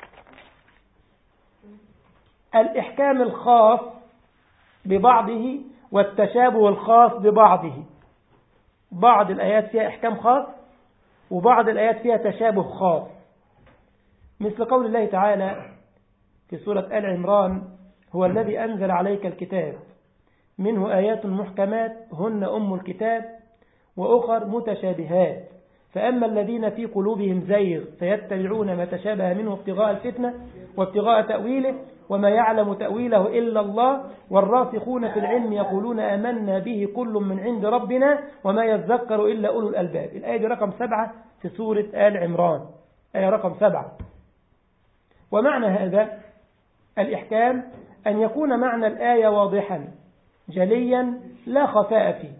الإحكام الخاص ببعضه والتشابه الخاص ببعضه بعض الآيات فيها إحكام خاص وبعض الآيات فيها تشابه خاص مثل قول الله تعالى في سورة آل عمران هو الذي أنزل عليك الكتاب منه آيات محكمات هن أم الكتاب وأخر متشابهات فأما الذين في قلوبهم زيغ فيتبعون ما تشابه منه ابتغاء الفتنة وابتغاء تأويله وما يعلم تأويله إلا الله والراسخون في العلم يقولون آمنا به كل من عند ربنا وما يذكر إلا أولو الألباب الآية دي رقم سبعة في سورة آل عمران آية رقم سبعة ومعنى هذا الإحكام أن يكون معنى الآية واضحا جليا لا خفاء فيه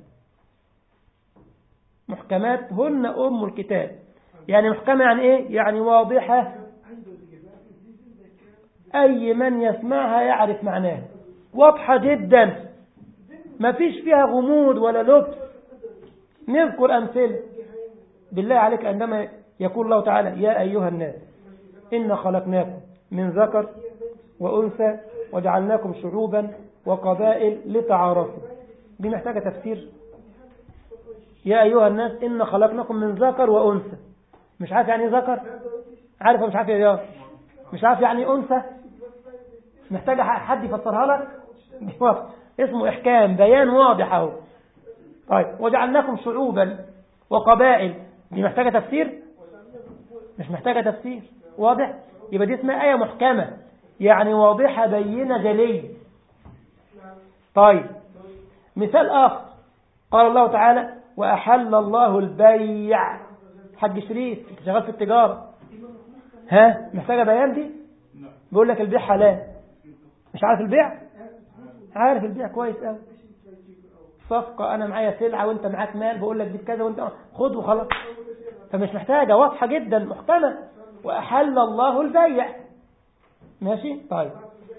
محكمات هن أم الكتاب يعني محكمة يعني إيه؟ يعني واضحة أي من يسمعها يعرف معناها واضحة جدا ما فيش فيها غموض ولا لبس نذكر أمثلة بالله عليك عندما يقول الله تعالى يا أيها الناس إن خلقناكم من ذكر وأنثى وجعلناكم شعوبا وقبائل لتعارفوا دي محتاجة تفسير يا أيها الناس إن خلقناكم من ذكر وأنثى مش عارف يعني ذكر عارف مش عارف يا مش عارف يعني أنثى محتاجة حد يفسرها لك اسمه إحكام بيان واضح اهو طيب وجعلناكم شعوبا وقبائل دي محتاجة تفسير مش محتاجة تفسير واضح يبقى دي اسمها آية محكمة يعني واضحة بينة جلية طيب مثال آخر قال الله تعالى وأحل الله البيع حج شريف شغال في التجارة ها محتاجة بيان دي بيقول لك البيع حلال مش عارف البيع عارف البيع كويس قوي صفقة أنا معايا سلعة وأنت معاك مال بقول لك دي كذا وأنت خد وخلاص فمش محتاجة واضحة جدا محكمة وأحل الله البيع ماشي طيب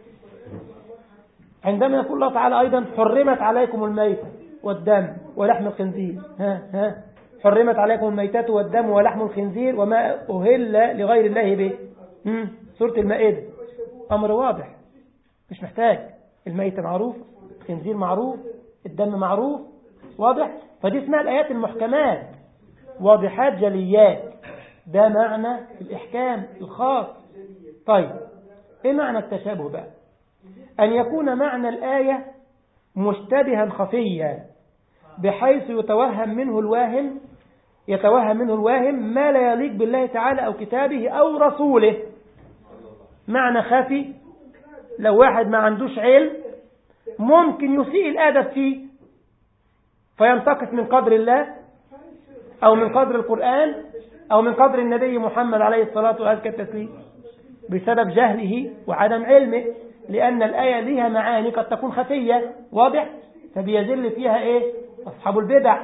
عندما يقول الله تعالى أيضا حرمت عليكم الميتة والدم ولحم الخنزير ها ها حرمت عليكم الميتات والدم ولحم الخنزير وما أهل لغير الله به سورة المائدة أمر واضح مش محتاج الميتة معروف الخنزير معروف الدم معروف واضح فدي اسمها الآيات المحكمات واضحات جليات ده معنى الإحكام الخاص طيب إيه معنى التشابه بقى أن يكون معنى الآية مشتبها خفيا بحيث يتوهم منه الواهم يتوهم منه الواهم ما لا يليق بالله تعالى أو كتابه أو رسوله معنى خفي لو واحد ما عندوش علم ممكن يسيء الأدب فيه فينتقص من قدر الله أو من قدر القرآن أو من قدر النبي محمد عليه الصلاة وأزكى التسليم بسبب جهله وعدم علمه لأن الآية لها معاني قد تكون خفية واضح فبيزل فيها إيه أصحاب البدع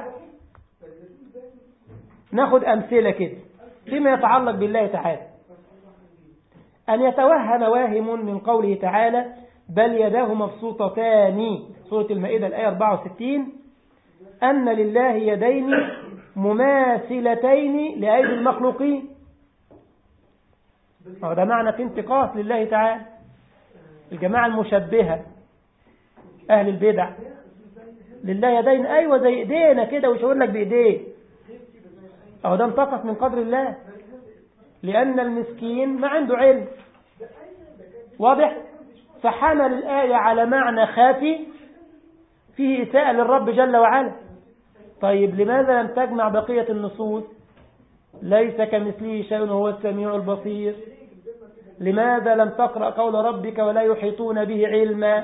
ناخد أمثلة كده فيما يتعلق بالله تعالى أن يتوهم واهم من قوله تعالى بل يداه مبسوطتان سورة المائدة الآية 64 أن لله يدين مماثلتين لأيدي المخلوقين ده معنى في انتقاص لله تعالى الجماعة المشبهة أهل البدع لله يدين أيوة زي إيدينا كده ويشاور لك بإيديه أو ده انتقص من قدر الله لأن المسكين ما عنده علم واضح فحمل الآية على معنى خافي فيه إساءة للرب جل وعلا طيب لماذا لم تجمع بقية النصوص ليس كمثله شيء وهو السميع البصير لماذا لم تقرأ قول ربك ولا يحيطون به علما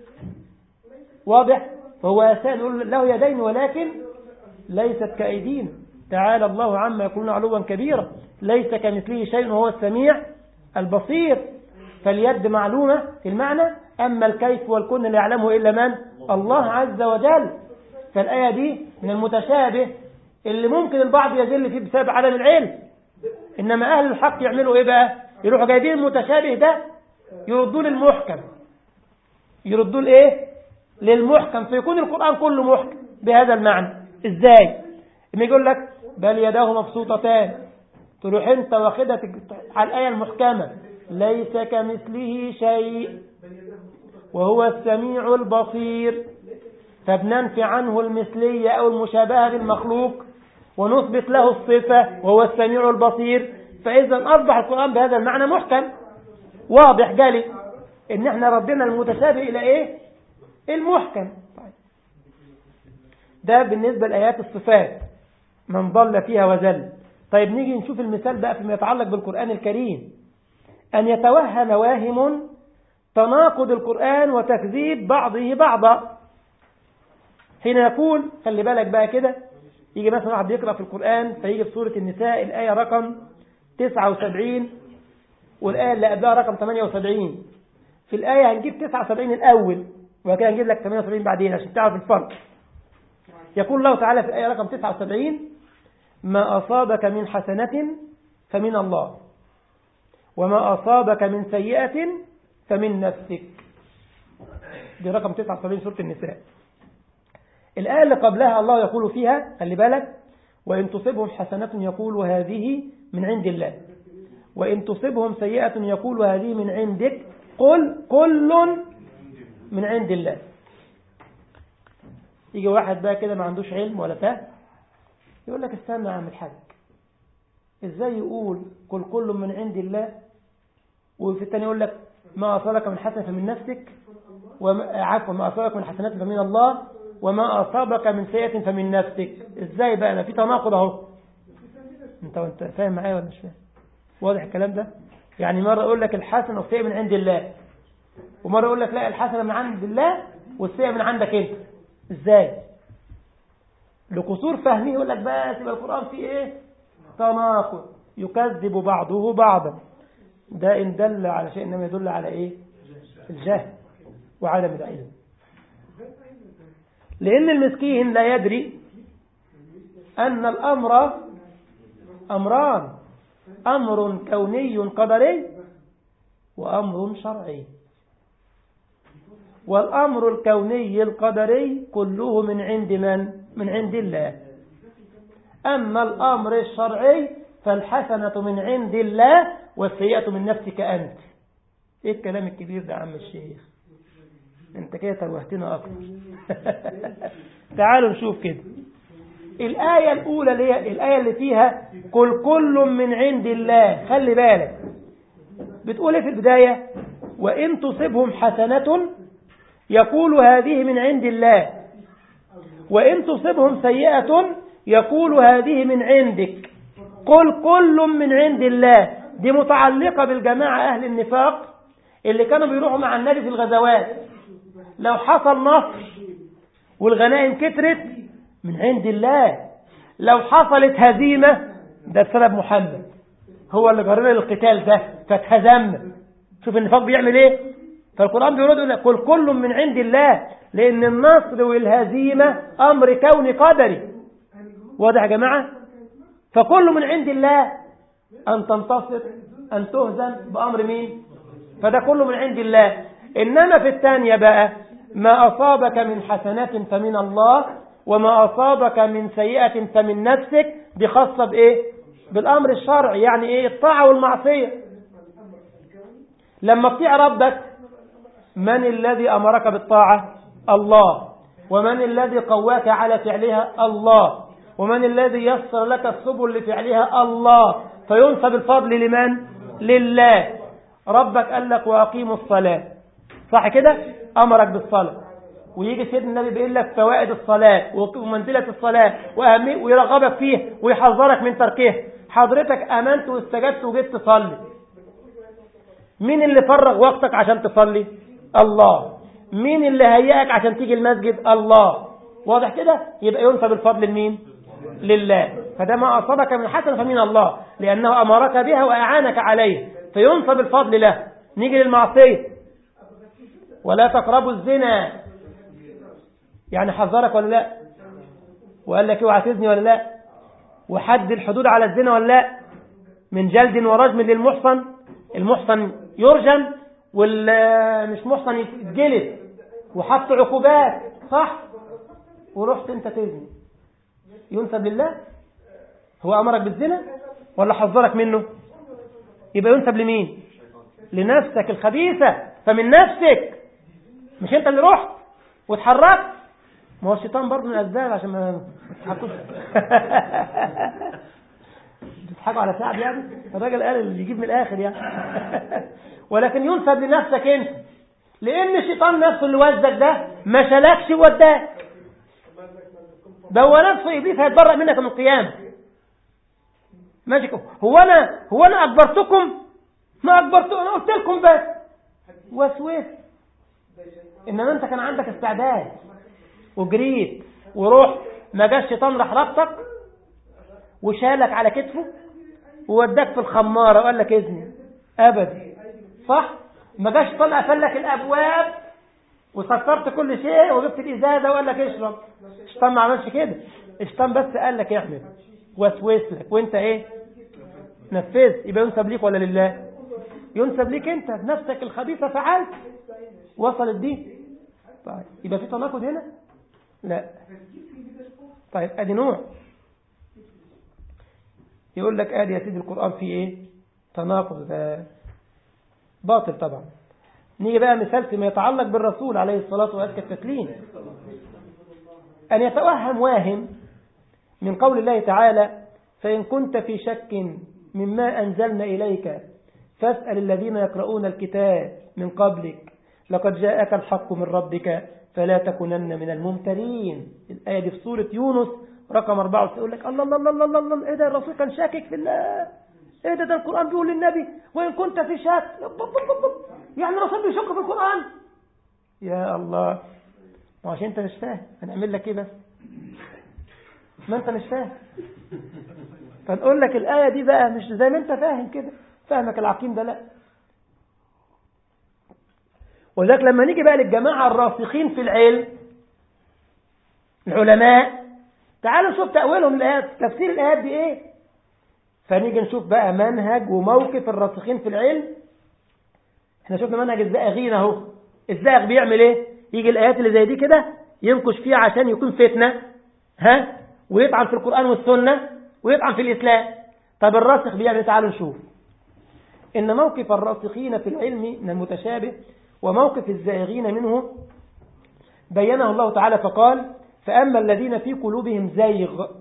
واضح فهو أساء له يدين ولكن ليست كأيدينا تعالى الله عما يقولون علوا كبيرا ليس كمثله شيء وهو السميع البصير فاليد معلومة في المعنى أما الكيف والكن لا يعلمه إلا من الله عز وجل فالآية دي من المتشابه اللي ممكن البعض يزل فيه بسبب عدم العلم إنما أهل الحق يعملوا إيه بقى يروحوا جايبين المتشابه ده يردوه للمحكم يردوه لإيه للمحكم فيكون القرآن كله محكم بهذا المعنى إزاي لما يقول لك بل يداه مبسوطتان تروح انت واخدها على الآية المحكمة ليس كمثله شيء وهو السميع البصير فبننفي عنه المثلية أو المشابهة بالمخلوق ونثبت له الصفة وهو السميع البصير فإذا أصبح القرآن بهذا المعنى محكم واضح جالي إن احنا ردنا المتشابه إلى إيه المحكم ده بالنسبة لآيات الصفات من ضل فيها وزل طيب نيجي نشوف المثال بقى فيما يتعلق بالقرآن الكريم أن يتوهم واهم تناقض القرآن وتكذيب بعضه بعضا حين يقول خلي بالك بقى كده يجي مثلا واحد بيقرأ في القرآن فيجي في سورة النساء الآية رقم 79 والآية اللي قبلها رقم 78 في الآية هنجيب 79 الأول وبعد كده هنجيب لك 78 بعدين عشان تعرف الفرق يقول الله تعالى في الآية رقم 79 ما أصابك من حسنة فمن الله وما أصابك من سيئة فمن نفسك دي رقم 79 سورة النساء الآية اللي قبلها الله يقول فيها خلي بالك وإن تصبهم حسنة يقول هذه من عند الله وإن تصبهم سيئة يقول هذه من عندك قل كل من عند الله يجي واحد بقى كده ما عندوش علم ولا فهم يقول لك استنى يا عم الحاج ازاي يقول قل كل من عند الله وفي الثاني يقول لك ما أصابك من حسنة فمن نفسك عفوا ما أصابك من حسنات فمن الله وما أصابك من سيئة فمن نفسك ازاي بقى ما في تناقض اهو انت وانت فاهم معايا ولا مش فاهم واضح الكلام ده يعني مرة اقول لك الحسنة والسيئة من عند الله ومرة اقول لك لا الحسنة من عند الله والسيئة من عندك انت ازاي لقصور فهمه يقول لك بس يبقى القرآن فيه ايه تناقض يكذب بعضه بعضا ده إن دل على شيء إنما يدل على إيه الجهل وعدم العلم لأن المسكين لا يدري أن الأمر أمران أمر كوني قدري وأمر شرعي والأمر الكوني القدري كله من عند من؟ من عند الله أما الأمر الشرعي فالحسنة من عند الله والسيئة من نفسك أنت إيه الكلام الكبير ده عم الشيخ أنت كده توهتنا أكتر تعالوا نشوف كده الآية الأولى اللي هي الآية اللي فيها كل كل من عند الله خلي بالك بتقول ايه في البداية وإن تصبهم حسنة يقول هذه من عند الله وإن تصبهم سيئة يقول هذه من عندك قل كل من عند الله دي متعلقة بالجماعة أهل النفاق اللي كانوا بيروحوا مع النبي في الغزوات لو حصل نصر والغنائم كترت من عند الله لو حصلت هزيمة ده بسبب محمد هو اللي جرنا للقتال ده فاتهزمنا شوف النفاق بيعمل ايه فالقرآن بيقول يقول لك قل كل من عند الله لأن النصر والهزيمة أمر كوني قدري واضح يا جماعة فكل من عند الله أن تنتصر أن تهزم بأمر مين فده كله من عند الله إنما في الثانية بقى ما أصابك من حسنات فمن الله وما أصابك من سيئة فمن نفسك دي خاصة بإيه بالأمر الشرعي يعني إيه الطاعة والمعصية لما تطيع ربك من الذي أمرك بالطاعة الله ومن الذي قواك على فعلها الله ومن الذي يسر لك السبل لفعلها الله فينسب الفضل لمن لله ربك قال لك وأقيموا الصلاة صح كده أمرك بالصلاة ويجي سيدنا النبي بيقول لك فوائد الصلاة ومنزلة الصلاة وأهمية ويرغبك فيه ويحذرك من تركه حضرتك أمنت واستجبت وجيت تصلي مين اللي فرغ وقتك عشان تصلي الله مين اللي هيئك عشان تيجي المسجد الله واضح كده يبقى ينسب الفضل لمين لله فده ما أصابك من حسن فمن الله لأنه أمرك بها وأعانك عليه فينسب الفضل له نيجي للمعصية ولا تقربوا الزنا يعني حذرك ولا لا وقال لك اوعى تزني ولا لا وحد الحدود على الزنا ولا لا من جلد ورجم للمحصن المحصن يرجم والمش محصن يتجلد وحط عقوبات صح ورحت انت تزني ينسب لله هو امرك بالزنا ولا حذرك منه يبقى ينسب لمين لنفسك الخبيثة فمن نفسك مش انت اللي رحت واتحركت ما هو الشيطان برضه من الاسباب عشان ما تضحكوش بتضحكوا على سعد يعني الراجل قال اللي يجيب من الاخر يعني ولكن ينسب لنفسك انت لان الشيطان نفسه اللي وزك ده ما شالكش ووداك ده هو نفسه ابليس هيتبرأ منك من القيامه ماشي هو انا هو انا اجبرتكم ما اجبرتكم انا قلت لكم بس وسوس انما انت كان عندك استعداد وجريت ورحت ما جاش الشيطان راح ربطك وشالك على كتفه ووداك في الخمارة وقال لك اذني ابدا صح ما جاش الشيطان قفل لك الابواب وسكرت كل شيء وجبت الازازه وقال لك اشرب الشيطان ما عملش كده الشيطان بس قال لك اعمل وسوس لك وانت ايه نفذت يبقى ينسب ليك ولا لله ينسب ليك انت بنفسك الخبيثه فعلت وصلت دي طيب يبقى في تناقض هنا لا طيب ادي نوع يقول لك ادي يا سيدي القرآن فيه ايه تناقض ده باطل طبعا نيجي بقى مثال فيما يتعلق بالرسول عليه الصلاة وأزكى التسليم أن يتوهم واهم من قول الله تعالى فإن كنت في شك مما أنزلنا إليك فاسأل الذين يقرؤون الكتاب من قبلك لقد جاءك الحق من ربك فلا تكونن من الممترين الآية دي في سورة يونس رقم 4 يقول لك الله الله الله الله الله ايه ده الرسول كان شاكك في الله ايه ده ده القرآن بيقول للنبي وإن كنت في شك يعني الرسول بيشك في القرآن يا الله ما عشان انت مش فاهم هنعمل لك ايه بس ما انت مش فاهم فنقول لك الآية دي بقى مش زي ما انت فاهم كده فهمك العقيم ده لا ولذلك لما نيجي بقى للجماعة الراسخين في العلم العلماء تعالوا نشوف تأويلهم الآيات تفسير الآيات دي ايه فنيجي نشوف بقى منهج وموقف الراسخين في العلم احنا شفنا منهج الزائغين اهو الزائغ بيعمل ايه يجي الآيات اللي زي دي كده ينكش فيها عشان يكون فتنة ها ويطعن في القرآن والسنة ويطعن في الإسلام طب الراسخ بيعمل تعالوا نشوف إن موقف الراسخين في العلم من المتشابه وموقف الزائغين منه بينه الله تعالى فقال فأما الذين في قلوبهم زيغ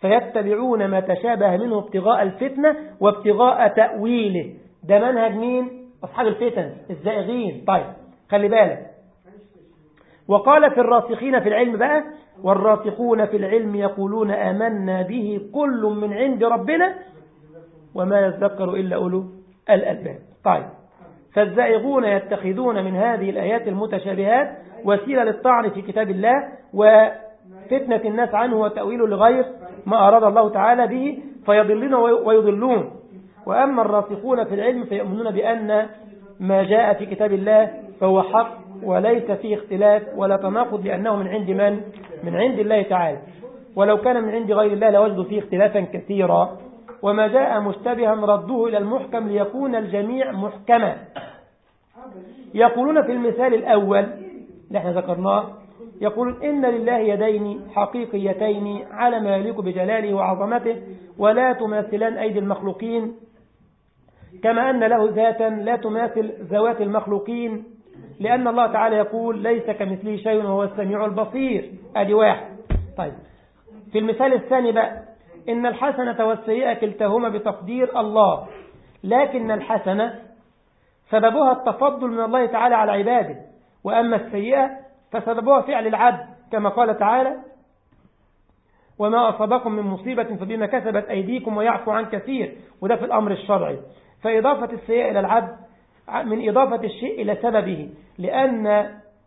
فيتبعون ما تشابه منه ابتغاء الفتنة وابتغاء تأويله ده منهج مين أصحاب الفتن الزائغين طيب خلي بالك وقال في الراسخين في العلم بقى والراسخون في العلم يقولون آمنا به كل من عند ربنا وما يذكر إلا أولو الألباب طيب فالزائغون يتخذون من هذه الآيات المتشابهات وسيلة للطعن في كتاب الله وفتنة الناس عنه وتأويله لغير ما أراد الله تعالى به فيضلون ويضلون وأما الراسخون في العلم فيؤمنون بأن ما جاء في كتاب الله فهو حق وليس فيه اختلاف ولا تناقض لأنه من عند من؟ من عند الله تعالى ولو كان من عند غير الله لوجدوا فيه اختلافا كثيرا وما جاء مشتبها ردوه إلى المحكم ليكون الجميع محكما يقولون في المثال الأول اللي احنا ذكرناه يقول إن لله يدين حقيقيتين على ما يليق بجلاله وعظمته ولا تماثلان أيدي المخلوقين كما أن له ذاتا لا تماثل ذوات المخلوقين لأن الله تعالى يقول ليس كمثله شيء وهو السميع البصير أدي واحد طيب في المثال الثاني بقى إن الحسنة والسيئة كلتاهما بتقدير الله لكن الحسنة سببها التفضل من الله تعالى على عباده وأما السيئة فسببها فعل العبد كما قال تعالى وما أصابكم من مصيبة فبما كسبت أيديكم ويعفو عن كثير وده في الأمر الشرعي فإضافة السيئة إلى العبد من إضافة الشيء إلى سببه لأن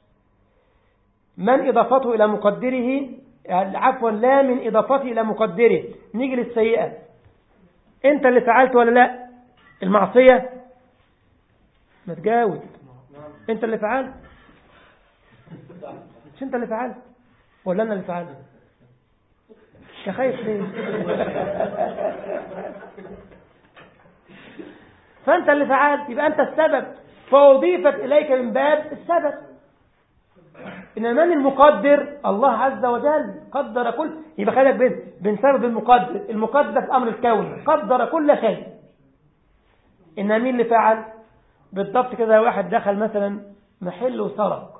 من إضافته إلى مقدره عفوا لا من إضافته إلى مقدره نيجي للسيئة أنت اللي فعلت ولا لا المعصية ما تجاوز أنت اللي فعلت مش أنت اللي فعلت ولا أنا اللي فعلت يا خايف ليه فأنت اللي فعلت يبقى أنت السبب فأضيفت إليك من باب السبب إنما من المقدر الله عز وجل قدر كل يبقى خلك بين بين سبب المقدر المقدر ده في الأمر الكوني قدر كل شيء إنما مين اللي فعل بالضبط كده واحد دخل مثلا محل وسرق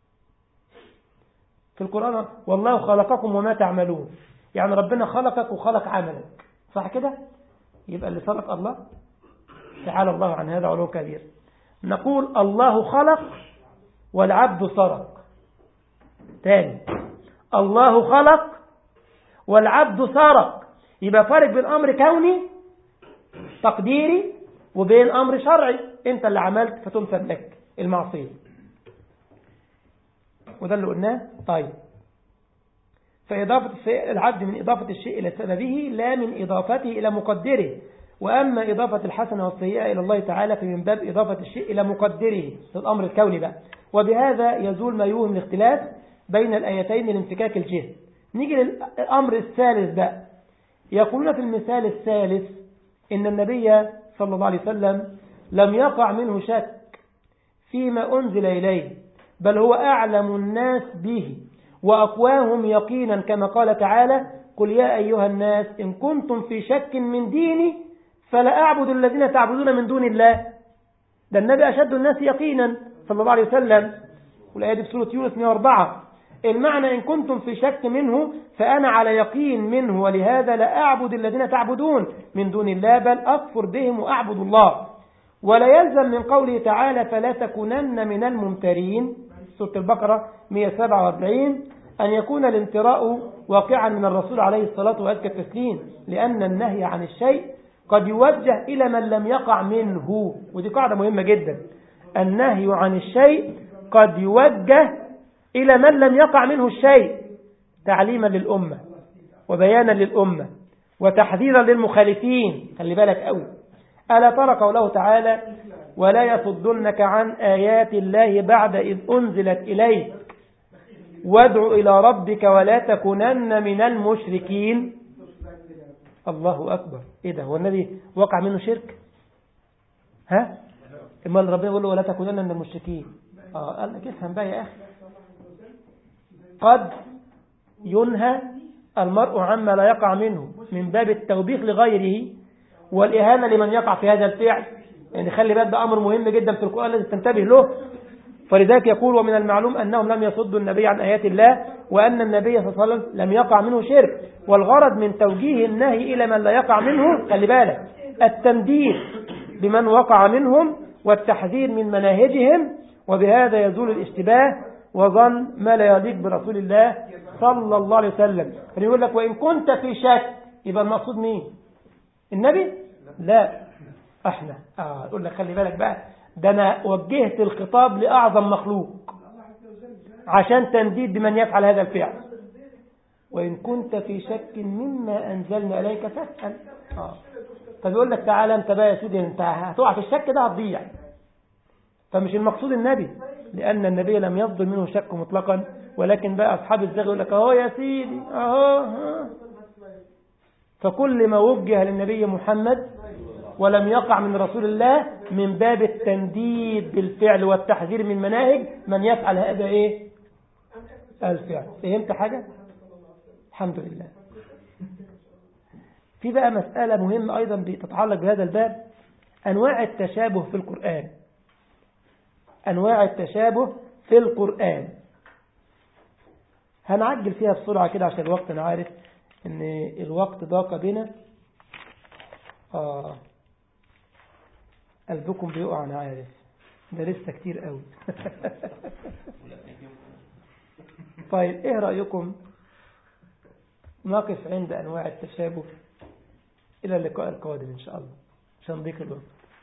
في القرآن والله خلقكم وما تعملون يعني ربنا خلقك وخلق عملك صح كده يبقى اللي سرق الله تعالى الله عن هذا علو كبير نقول الله خلق والعبد سرق تاني الله خلق والعبد سرق يبقى فرق بين أمر كوني تقديري وبين أمر شرعي أنت اللي عملت فتنسب لك المعصية وده اللي قلناه طيب فإضافة العبد من إضافة الشيء إلى سببه لا من إضافته إلى مقدره وأما إضافة الحسنة والسيئة إلى الله تعالى فمن باب إضافة الشيء إلى مقدره في الأمر الكوني بقى وبهذا يزول ما يوهم الاختلاف بين الآيتين لانفكاك الجهل نيجي للأمر الثالث بقى يقولون في المثال الثالث إن النبي صلى الله عليه وسلم لم يقع منه شك فيما أنزل إليه بل هو أعلم الناس به وأقواهم يقينا كما قال تعالى قل يا أيها الناس إن كنتم في شك من ديني فلا أعبد الذين تعبدون من دون الله ده النبي أشد الناس يقينا صلى الله عليه وسلم والآية دي في سورة يونس 104 المعنى إن كنتم في شك منه فأنا على يقين منه ولهذا لا أعبد الذين تعبدون من دون الله بل أكفر بهم وأعبد الله ولا يلزم من قوله تعالى فلا تكونن من الممترين سورة البقرة 147 أن يكون الامتراء واقعا من الرسول عليه الصلاة وأزكى التسليم لأن النهي عن الشيء قد يوجه إلى من لم يقع منه ودي قاعدة مهمة جدا النهي عن الشيء قد يوجه إلى من لم يقع منه الشيء تعليما للأمة وبيانا للأمة وتحذيرا للمخالفين خلي بالك أول ألا ترى قوله تعالى ولا يصدنك عن آيات الله بعد إذ أنزلت إليك وادع إلى ربك ولا تكونن من المشركين الله أكبر إيه ده هو النبي وقع منه شرك ها إما ربنا يقول له ولا تكونن من المشركين آه قال لك افهم بقى يا أخي قد ينهى المرء عما لا يقع منه من باب التوبيخ لغيره والإهانة لمن يقع في هذا الفعل يعني خلي بالك ده أمر مهم جدا في القرآن لازم تنتبه له فلذلك يقول ومن المعلوم أنهم لم يصدوا النبي عن آيات الله وأن النبي صلى الله عليه وسلم لم يقع منه شرك والغرض من توجيه النهي إلى من لا يقع منه خلي بالك التنديد بمن وقع منهم والتحذير من مناهجهم وبهذا يزول الاشتباه وظن ما لا يليق برسول الله صلى الله عليه وسلم فيقول لك وإن كنت في شك يبقى المقصود مين النبي لا احنا اه يقول لك خلي بالك بقى ده انا وجهت الخطاب لاعظم مخلوق عشان تنديد بمن يفعل هذا الفعل وان كنت في شك مما انزلنا اليك فاسال اه طب يقول لك تعالى انت بقى يا سيدي انت هتقع في الشك ده هتضيع فمش المقصود النبي لان النبي لم يفضل منه شك مطلقا ولكن بقى اصحاب الزغ يقول لك اهو يا سيدي اهو ها. فكل ما وجه للنبي محمد ولم يقع من رسول الله من باب التنديد بالفعل والتحذير من مناهج من يفعل هذا ايه الفعل فهمت حاجة الحمد لله في بقى مسألة مهمة أيضا بتتعلق بهذا الباب أنواع التشابه في القرآن أنواع التشابه في القرآن هنعجل فيها بسرعة كده عشان الوقت أنا عارف إن الوقت ضاق بنا آه قلبكم بيقع أنا عارف ده لسه كتير قوي طيب إيه رأيكم نقف عند أنواع التشابه إلى اللقاء القادم إن شاء الله عشان ضيق الوقت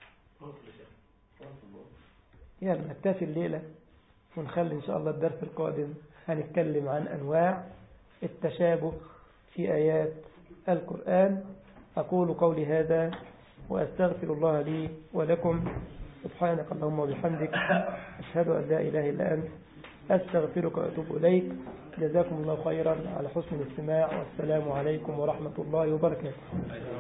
يلا نكتفي الليلة ونخلي إن شاء الله الدرس القادم هنتكلم عن أنواع التشابه في آيات القرآن أقول قولي هذا وأستغفر الله لي ولكم سبحانك اللهم وبحمدك أشهد أن لا إله إلا أنت أستغفرك وأتوب إليك جزاكم الله خيرا على حسن الاستماع والسلام عليكم ورحمة الله وبركاته